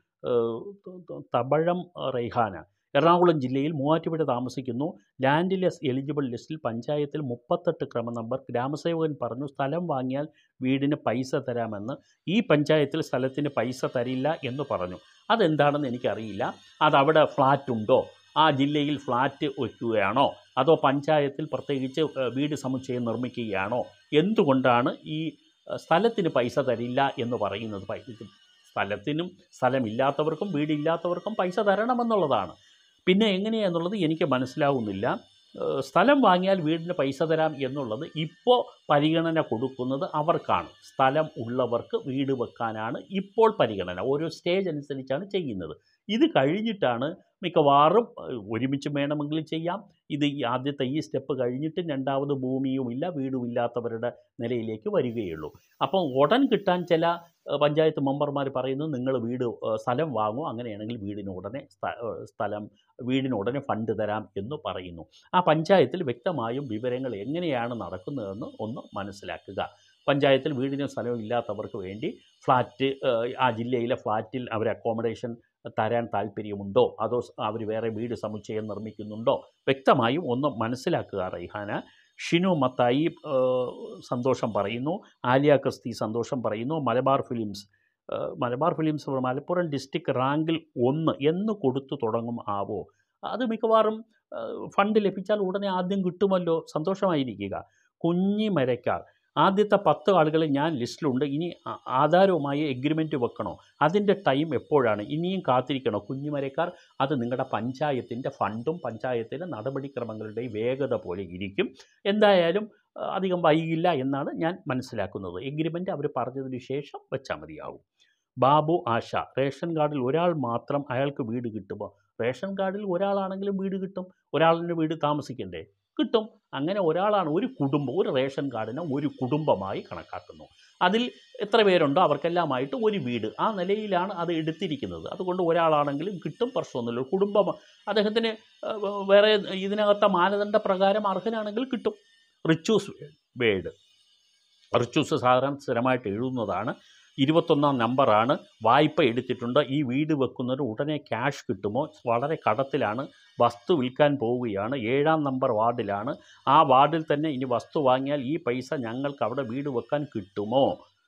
തബഴം റൈഹാന എറണാകുളം ജില്ലയിൽ മൂവാറ്റുപുഴ താമസിക്കുന്നു ലാൻഡിലെസ് എലിജിബിൾ ലിസ്റ്റിൽ പഞ്ചായത്തിൽ മുപ്പത്തെട്ട് ക്രമ നമ്പർ ഗ്രാമസേവകൻ പറഞ്ഞു സ്ഥലം വാങ്ങിയാൽ വീടിന് പൈസ തരാമെന്ന് ഈ പഞ്ചായത്തിൽ സ്ഥലത്തിന് പൈസ തരില്ല എന്ന് പറഞ്ഞു അതെന്താണെന്ന് എനിക്കറിയില്ല അതവിടെ ഫ്ലാറ്റ് ഉണ്ടോ ആ ജില്ലയിൽ ഫ്ലാറ്റ് വയ്ക്കുകയാണോ അതോ പഞ്ചായത്തിൽ പ്രത്യേകിച്ച് ഏഹ്, വീട് സമുച്ചയം നിർമ്മിക്കുകയാണോ എന്തുകൊണ്ടാണ് ഈ ഏഹ്, സ്ഥലത്തിന് പൈസ തരില്ല എന്ന് പറയുന്നത് പൈ- ഇത് സ്ഥലത്തിനും സ്ഥലമില്ലാത്തവർക്കും വീടില്ലാത്തവർക്കും പൈസ തരണമെന്നുള്ളതാണ് പിന്നെ എങ്ങനെയാണെന്നുള്ളത് എനിക്ക് മനസ്സിലാവുന്നില്ല ഏഹ് സ്ഥലം വാങ്ങിയാൽ വീടിന് പൈസ തരാം എന്നുള്ളത് ഇപ്പോൾ പരിഗണന കൊടുക്കുന്നത് അവർക്കാണ് സ്ഥലം ഉള്ളവർക്ക് വീട് വെക്കാനാണ് ഇപ്പോൾ പരിഗണന ഓരോ സ്റ്റേജ് അനുസരിച്ചാണ് ചെയ്യുന്നത് ഇത് കഴിഞ്ഞിട്ടാണ് മിക്കവാറും ഏഹ് ഒരുമിച്ച് വേണമെങ്കിൽ ചെയ്യാം ഇത് ഈ ആദ്യത്തെ ഈ സ്റ്റെപ്പ് കഴിഞ്ഞിട്ട് രണ്ടാമത് ഭൂമിയുമില്ല വീടുമില്ലാത്തവരുടെ നിലയിലേക്ക് വരികയുള്ളൂ അപ്പം ഉടൻ കിട്ടാൻ ചില ഏഹ് പഞ്ചായത്ത് മെമ്പർമാർ പറയുന്നു നിങ്ങൾ വീട് ഏഹ് സ്ഥലം വാങ്ങൂ അങ്ങനെയാണെങ്കിൽ വീടിന് ഉടനെ സ്ഥ- ഏഹ് സ്ഥലം വീടിന് ഉടനെ ഫണ്ട് തരാം എന്ന് പറയുന്നു ആ പഞ്ചായത്തിൽ വ്യക്തമായും വിവരങ്ങൾ എങ്ങനെയാണ് നടക്കുന്നതെന്ന് ഒന്ന് മനസ്സിലാക്കുക പഞ്ചായത്തിൽ വീടിനും സ്ഥലവും ഇല്ലാത്തവർക്ക് വേണ്ടി ഫ്ലാറ്റ് ഏഹ് ആ ജില്ലയിലെ ഫ്ലാറ്റിൽ അവർ അക്കോമഡേഷൻ തരാൻ താല്പര്യമുണ്ടോ അതോ അവർ വേറെ വീട് സമുച്ചയം നിർമ്മിക്കുന്നുണ്ടോ വ്യക്തമായും ഒന്ന് മനസ്സിലാക്കുക റൈഹാന ഷിനു മത്തായി ഏഹ് സന്തോഷം പറയുന്നു ആലിയ ക്രിസ്തി സന്തോഷം പറയുന്നു മലബാർ ഫിലിംസ് ഏഹ് മലബാർ ഫിലിംസ് മലപ്പുറം ഡിസ്ട്രിക്ട് റാങ്കിൽ ഒന്ന് എന്ന് കൊടുത്തു തുടങ്ങും ആവോ അത് മിക്കവാറും ഏഹ് ഫണ്ട് ലഭിച്ചാൽ ഉടനെ ആദ്യം കിട്ടുമല്ലോ സന്തോഷമായിരിക്കുക കുഞ്ഞി മരക്കാർ ആദ്യത്തെ പത്ത് ആളുകൾ ഞാൻ ലിസ്റ്റിലുണ്ട് ഇനി ആ- ആധാരവുമായി എഗ്രിമെൻറ്റ് വെക്കണോ അതിൻ്റെ ടൈം എപ്പോഴാണ് ഇനിയും കാത്തിരിക്കണോ കുഞ്ഞുമരക്കാർ അത് നിങ്ങളുടെ പഞ്ചായത്തിൻ്റെ ഫണ്ടും പഞ്ചായത്തിൻ്റെ നടപടിക്രമങ്ങളുടെയും വേഗത പോലെ ഇരിക്കും എന്തായാലും ആ, അധികം വൈകില്ല എന്നാണ് ഞാൻ മനസ്സിലാക്കുന്നത് എഗ്രിമെൻ്റ് അവർ പറഞ്ഞതിന് ശേഷം വെച്ചാൽ മതിയാവും ബാബു ആശ റേഷൻ കാർഡിൽ ഒരാൾ മാത്രം അയാൾക്ക് വീട് കിട്ടുമോ റേഷൻ കാർഡിൽ ഒരാളാണെങ്കിലും വീട് കിട്ടും ഒരാളിന് വീട് താമസിക്കണ്ടേ കിട്ടും അങ്ങനെ ഒരാളാണ് ഒരു കുടുംബം ഒരു റേഷൻ കാർഡിനെ ഒരു കുടുംബമായി കണക്കാക്കുന്നു അതിൽ എത്ര പേരുണ്ടോ അവർക്കെല്ലാമായിട്ട് ഒരു വീട് ആ നിലയിലാണ് അത് എടുത്തിരിക്കുന്നത് അതുകൊണ്ട് ഒരാളാണെങ്കിലും കിട്ടും പ്രശ്നമൊന്നുമില്ല ഒരു കുടുംബം അദ്ദേഹത്തിന് ഏഹ്, വേറെ ഇതിനകത്തെ മാനദണ്ഡ പ്രകാരം അർഹനാണെങ്കിൽ കിട്ടും റിച്ചൂസ് വേഡ് റിച്ചൂസ് സാധാരണ സ്ഥിരമായിട്ട് എഴുതുന്നതാണ് ഇരുപത്തൊന്നാം നമ്പറാണ് വായ്പ എടുത്തിട്ടുണ്ട് ഈ വീട് വെക്കുന്നതിന് ഉടനെ ക്യാഷ് കിട്ടുമോ വളരെ കടത്തിലാണ് വസ്തു വിൽക്കാൻ പോവുകയാണ് ഏഴാം നമ്പർ വാർഡിലാണ് ആ വാർഡിൽ തന്നെ ഇനി വസ്തു വാങ്ങിയാൽ ഈ പൈസ ഞങ്ങൾക്ക് അവിടെ വീട് വെക്കാൻ കിട്ടുമോ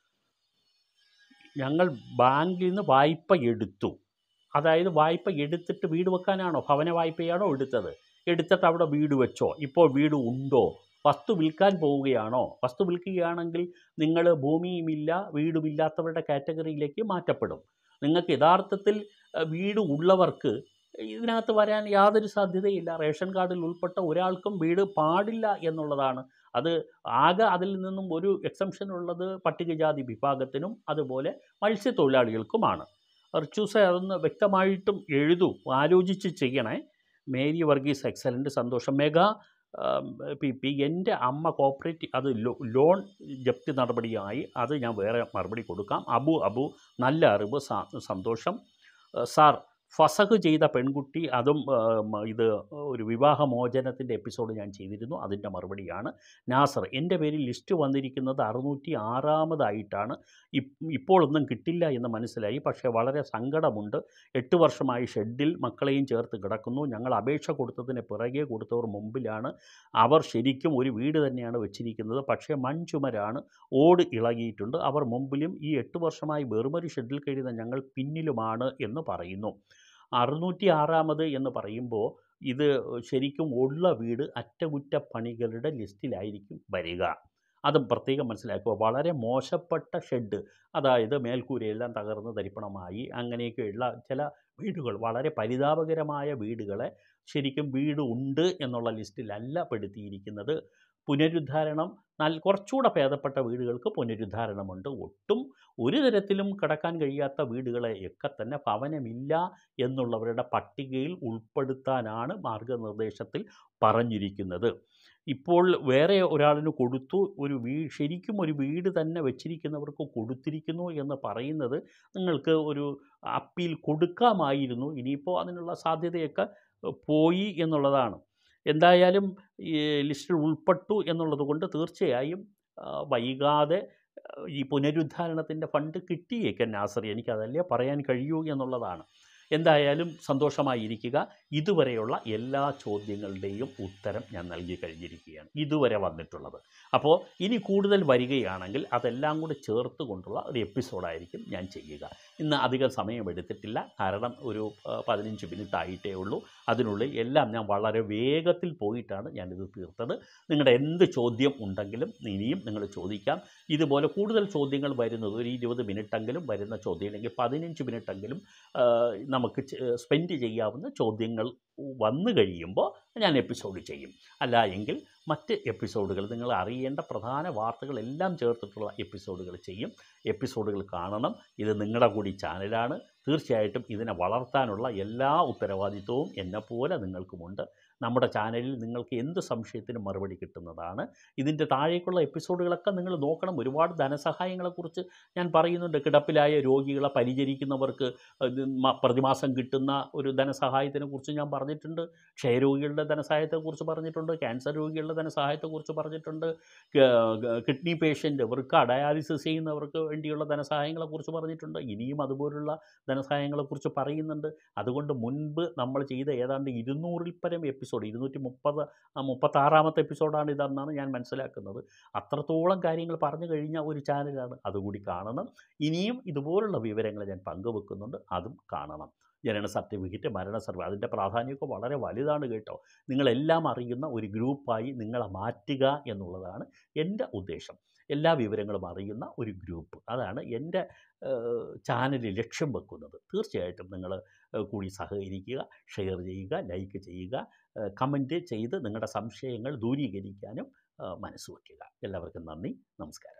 ഞങ്ങൾ ബാങ്കിൽ നിന്ന് വായ്പ എടുത്തു അതായത് വായ്പ എടുത്തിട്ട് വീട് വെക്കാനാണോ ഭവന വായ്പയാണോ എടുത്തത് എടുത്തിട്ട് അവിടെ വീട് വെച്ചോ ഇപ്പോൾ വീട് ഉണ്ടോ വസ്തു വിൽക്കാൻ പോവുകയാണോ വസ്തു വിൽക്കുകയാണെങ്കിൽ നിങ്ങൾ ഭൂമിയുമില്ല വീടുമില്ലാത്തവരുടെ കാറ്റഗറിയിലേക്ക് മാറ്റപ്പെടും നിങ്ങൾക്ക് യഥാർത്ഥത്തിൽ അഹ്, വീട് ഉള്ളവർക്ക് ഇതിനകത്ത് വരാൻ യാതൊരു സാധ്യതയില്ല റേഷൻ കാർഡിൽ ഉൾപ്പെട്ട ഒരാൾക്കും വീട് പാടില്ല എന്നുള്ളതാണ് അത് ആകെ അതിൽ നിന്നും ഒരു എക്സംഷൻ ഉള്ളത് പട്ടികജാതി വിഭാഗത്തിനും അതുപോലെ മത്സ്യത്തൊഴിലാളികൾക്കുമാണ് റിച്ചൂസ അതൊന്ന് വ്യക്തമായിട്ടും എഴുതൂ ആലോചിച്ച് ചെയ്യണേ മേരി വർഗീസ് എക്സലൻ്റ് സന്തോഷം മെഗാ പി പി എൻ്റെ അമ്മ കോപ്പറേറ്റീവ് അത് ലോ ലോൺ ജപ്തി നടപടിയായി അത് ഞാൻ വേറെ മറുപടി കൊടുക്കാം അബു അബു നല്ല അറിവ് സ- സന്തോഷം ഏഹ് സാർ ഫസഹ് ചെയ്ത പെൺകുട്ടി അതും ഏം, ഇത് ഒരു വിവാഹമോചനത്തിൻ്റെ എപ്പിസോഡ് ഞാൻ ചെയ്തിരുന്നു അതിൻ്റെ മറുപടിയാണ് നാസർ എൻ്റെ പേരിൽ ലിസ്റ്റ് വന്നിരിക്കുന്നത് അറുന്നൂറ്റി ആറാമതായിട്ടാണ് ഇപ്- ഇപ്പോഴൊന്നും കിട്ടില്ല എന്ന് മനസ്സിലായി പക്ഷേ വളരെ സങ്കടമുണ്ട് എട്ട് വർഷമായി ഷെഡിൽ മക്കളെയും ചേർത്ത് കിടക്കുന്നു ഞങ്ങൾ അപേക്ഷ കൊടുത്തതിന് പിറകെ കൊടുത്തവർ മുമ്പിലാണ് അവർ ശരിക്കും ഒരു വീട് തന്നെയാണ് വെച്ചിരിക്കുന്നത് പക്ഷേ മൺചുമരാണ് ഓട് ഇളകിയിട്ടുണ്ട് അവർ മുമ്പിലും ഈ എട്ട് വർഷമായി വെറുമൊരു ഷെഡിൽ കഴിയുന്ന ഞങ്ങൾ പിന്നിലുമാണ് എന്ന് പറയുന്നു അറുന്നൂറ്റി ആറാമത് എന്ന് പറയുമ്പോൾ ഇത് ശരിക്കും ഉള്ള വീട് അറ്റകുറ്റപ്പണികളുടെ ലിസ്റ്റിലായിരിക്കും വരിക അതും പ്രത്യേകം മനസ്സിലാക്കുക വളരെ മോശപ്പെട്ട ഷെഡ് അതായത് മേൽക്കൂരയെല്ലാം തകർന്ന് തരിപ്പണമായി അങ്ങനെയൊക്കെയുള്ള ചില വീടുകൾ വളരെ പരിതാപകരമായ വീടുകളെ ശരിക്കും വീട് ഉണ്ട് എന്നുള്ള ലിസ്റ്റിലല്ല പെടുത്തിയിരിക്കുന്നത് പുനരുദ്ധാരണം നല്ല കുറച്ചുകൂടെ ഭേദപ്പെട്ട വീടുകൾക്ക് പുനരുദ്ധാരണമുണ്ട് ഒട്ടും ഒരു തരത്തിലും കിടക്കാൻ കഴിയാത്ത വീടുകളെ ഒക്കെ തന്നെ ഭവനമില്ല എന്നുള്ളവരുടെ പട്ടികയിൽ ഉൾപ്പെടുത്താനാണ് മാർഗനിർദ്ദേശത്തിൽ പറഞ്ഞിരിക്കുന്നത് ഇപ്പോൾ വേറെ ഒരാളിന് കൊടുത്തു ഒരു വീ ശരിക്കും ഒരു വീട് തന്നെ വെച്ചിരിക്കുന്നവർക്ക് കൊടുത്തിരിക്കുന്നു എന്ന് പറയുന്നത് നിങ്ങൾക്ക് ഒരു അപ്പീൽ കൊടുക്കാമായിരുന്നു ഇനിയിപ്പോൾ അതിനുള്ള സാധ്യതയൊക്കെ പോയി എന്നുള്ളതാണ് എന്തായാലും ഈ ലിസ്റ്റിൽ ഉൾപ്പെട്ടു എന്നുള്ളത് കൊണ്ട് തീർച്ചയായും ആ, വൈകാതെ ആ, ഈ പുനരുദ്ധാരണത്തിൻ്റെ ഫണ്ട് കിട്ടിയേക്കാം നാസർ എനിക്കതല്ലേ പറയാൻ കഴിയൂ എന്നുള്ളതാണ് എന്തായാലും സന്തോഷമായിരിക്കുക ഇതുവരെയുള്ള എല്ലാ ചോദ്യങ്ങളുടെയും ഉത്തരം ഞാൻ നൽകി കഴിഞ്ഞിരിക്കുകയാണ് ഇതുവരെ വന്നിട്ടുള്ളത് അപ്പോൾ ഇനി കൂടുതൽ വരികയാണെങ്കിൽ അതെല്ലാം കൂടി ചേർത്ത് കൊണ്ടുള്ള ഒരു എപ്പിസോഡായിരിക്കും ഞാൻ ചെയ്യുക ഇന്ന് അധികം സമയമെടുത്തിട്ടില്ല കാരണം ഒരു ആ, പതിനഞ്ച് മിനിറ്റ് ആയിട്ടേ ഉള്ളൂ അതിനുള്ളിൽ എല്ലാം ഞാൻ വളരെ വേഗത്തിൽ പോയിട്ടാണ് ഞാനിത് തീർത്തത് നിങ്ങളുടെ എന്ത് ചോദ്യം ഉണ്ടെങ്കിലും ഇനിയും നിങ്ങൾ ചോദിക്കാം ഇതുപോലെ കൂടുതൽ ചോദ്യങ്ങൾ വരുന്നത് ഒരു ഇരുപത് മിനിറ്റെങ്കിലും വരുന്ന ചോദ്യം അല്ലെങ്കിൽ പതിനഞ്ച് മിനിറ്റെങ്കിലും ആ, നമുക്ക് സ്പെൻഡ് ചെയ്യാവുന്ന ചോദ്യങ്ങൾ വന്നു കഴിയുമ്പോൾ ഞാൻ എപ്പിസോഡ് ചെയ്യും അല്ല എങ്കിൽ മറ്റ് എപ്പിസോഡുകൾ നിങ്ങൾ അറിയേണ്ട പ്രധാന വാർത്തകളെല്ലാം ചേർത്തിട്ടുള്ള എപ്പിസോഡുകൾ ചെയ്യും എപ്പിസോഡുകൾ കാണണം ഇത് നിങ്ങളുടെ കൂടി ചാനലാണ് തീർച്ചയായിട്ടും ഇതിനെ വളർത്താനുള്ള എല്ലാ ഉത്തരവാദിത്വവും എന്നെപ്പോലെ നിങ്ങൾക്കുമുണ്ട് നമ്മുടെ ചാനലിൽ നിങ്ങൾക്ക് എന്ത് സംശയത്തിനും മറുപടി കിട്ടുന്നതാണ് ഇതിൻ്റെ താഴേക്കുള്ള എപ്പിസോഡുകളൊക്കെ നിങ്ങൾ നോക്കണം ഒരുപാട് ധനസഹായങ്ങളെക്കുറിച്ച് ഞാൻ പറയുന്നുണ്ട് കിടപ്പിലായ രോഗികളെ പരിചരിക്കുന്നവർക്ക് ഇത് മ- പ്രതിമാസം കിട്ടുന്ന ഒരു ധനസഹായത്തിനെ കുറിച്ച് ഞാൻ പറഞ്ഞിട്ടുണ്ട് ക്ഷയരോഗികളുടെ ധനസഹായത്തെക്കുറിച്ച് പറഞ്ഞിട്ടുണ്ട് ക്യാൻസർ രോഗികളുടെ ധനസഹായത്തെക്കുറിച്ച് പറഞ്ഞിട്ടുണ്ട് ക- ക- കിഡ്നി പേഷ്യൻ്റ് ഇവർക്ക് ഡയാലിസിസ് ചെയ്യുന്നവർക്ക് വേണ്ടിയുള്ള ധനസഹായങ്ങളെക്കുറിച്ച് പറഞ്ഞിട്ടുണ്ട് ഇനിയും അതുപോലുള്ള ധനസഹായങ്ങളെക്കുറിച്ച് പറയുന്നുണ്ട് അതുകൊണ്ട് മുൻപ് നമ്മൾ ചെയ്ത ഏതാണ്ട് ഇരുന്നൂറിൽ പരം എപ്പിസോഡ് ഇരുന്നൂറ്റി മുപ്പത് മുപ്പത്താറാമത്തെ എപ്പിസോഡാണ് ഇതെന്നാണ് ഞാൻ മനസ്സിലാക്കുന്നത് അത്രത്തോളം കാര്യങ്ങൾ പറഞ്ഞു കഴിഞ്ഞ ഒരു ചാനലാണ് അതുകൂടി കാണണം ഇനിയും ഇതുപോലുള്ള വിവരങ്ങൾ ഞാൻ പങ്കുവെക്കുന്നുണ്ട് അതും കാണണം ജനന സർട്ടിഫിക്കറ്റ് മരണ സർട്ടിഫിക്കറ്റ് അതിൻ്റെ പ്രാധാന്യമൊക്കെ വളരെ വലുതാണ് കേട്ടോ നിങ്ങളെല്ലാം അറിയുന്ന ഒരു ഗ്രൂപ്പായി നിങ്ങളെ മാറ്റുക എന്നുള്ളതാണ് എൻ്റെ ഉദ്ദേശം എല്ലാ വിവരങ്ങളും അറിയുന്ന ഒരു ഗ്രൂപ്പ് അതാണ് എൻ്റെ ചാനലിൽ ലക്ഷ്യം വെക്കുന്നത് തീർച്ചയായിട്ടും നിങ്ങൾ കൂടി സഹകരിക്കുക ഷെയർ ചെയ്യുക ലൈക്ക് ചെയ്യുക കമൻറ്റ് ചെയ്ത് നിങ്ങളുടെ സംശയങ്ങൾ ദൂരീകരിക്കാനും മനസ്സ് വയ്ക്കുക എല്ലാവർക്കും നന്ദി നമസ്കാരം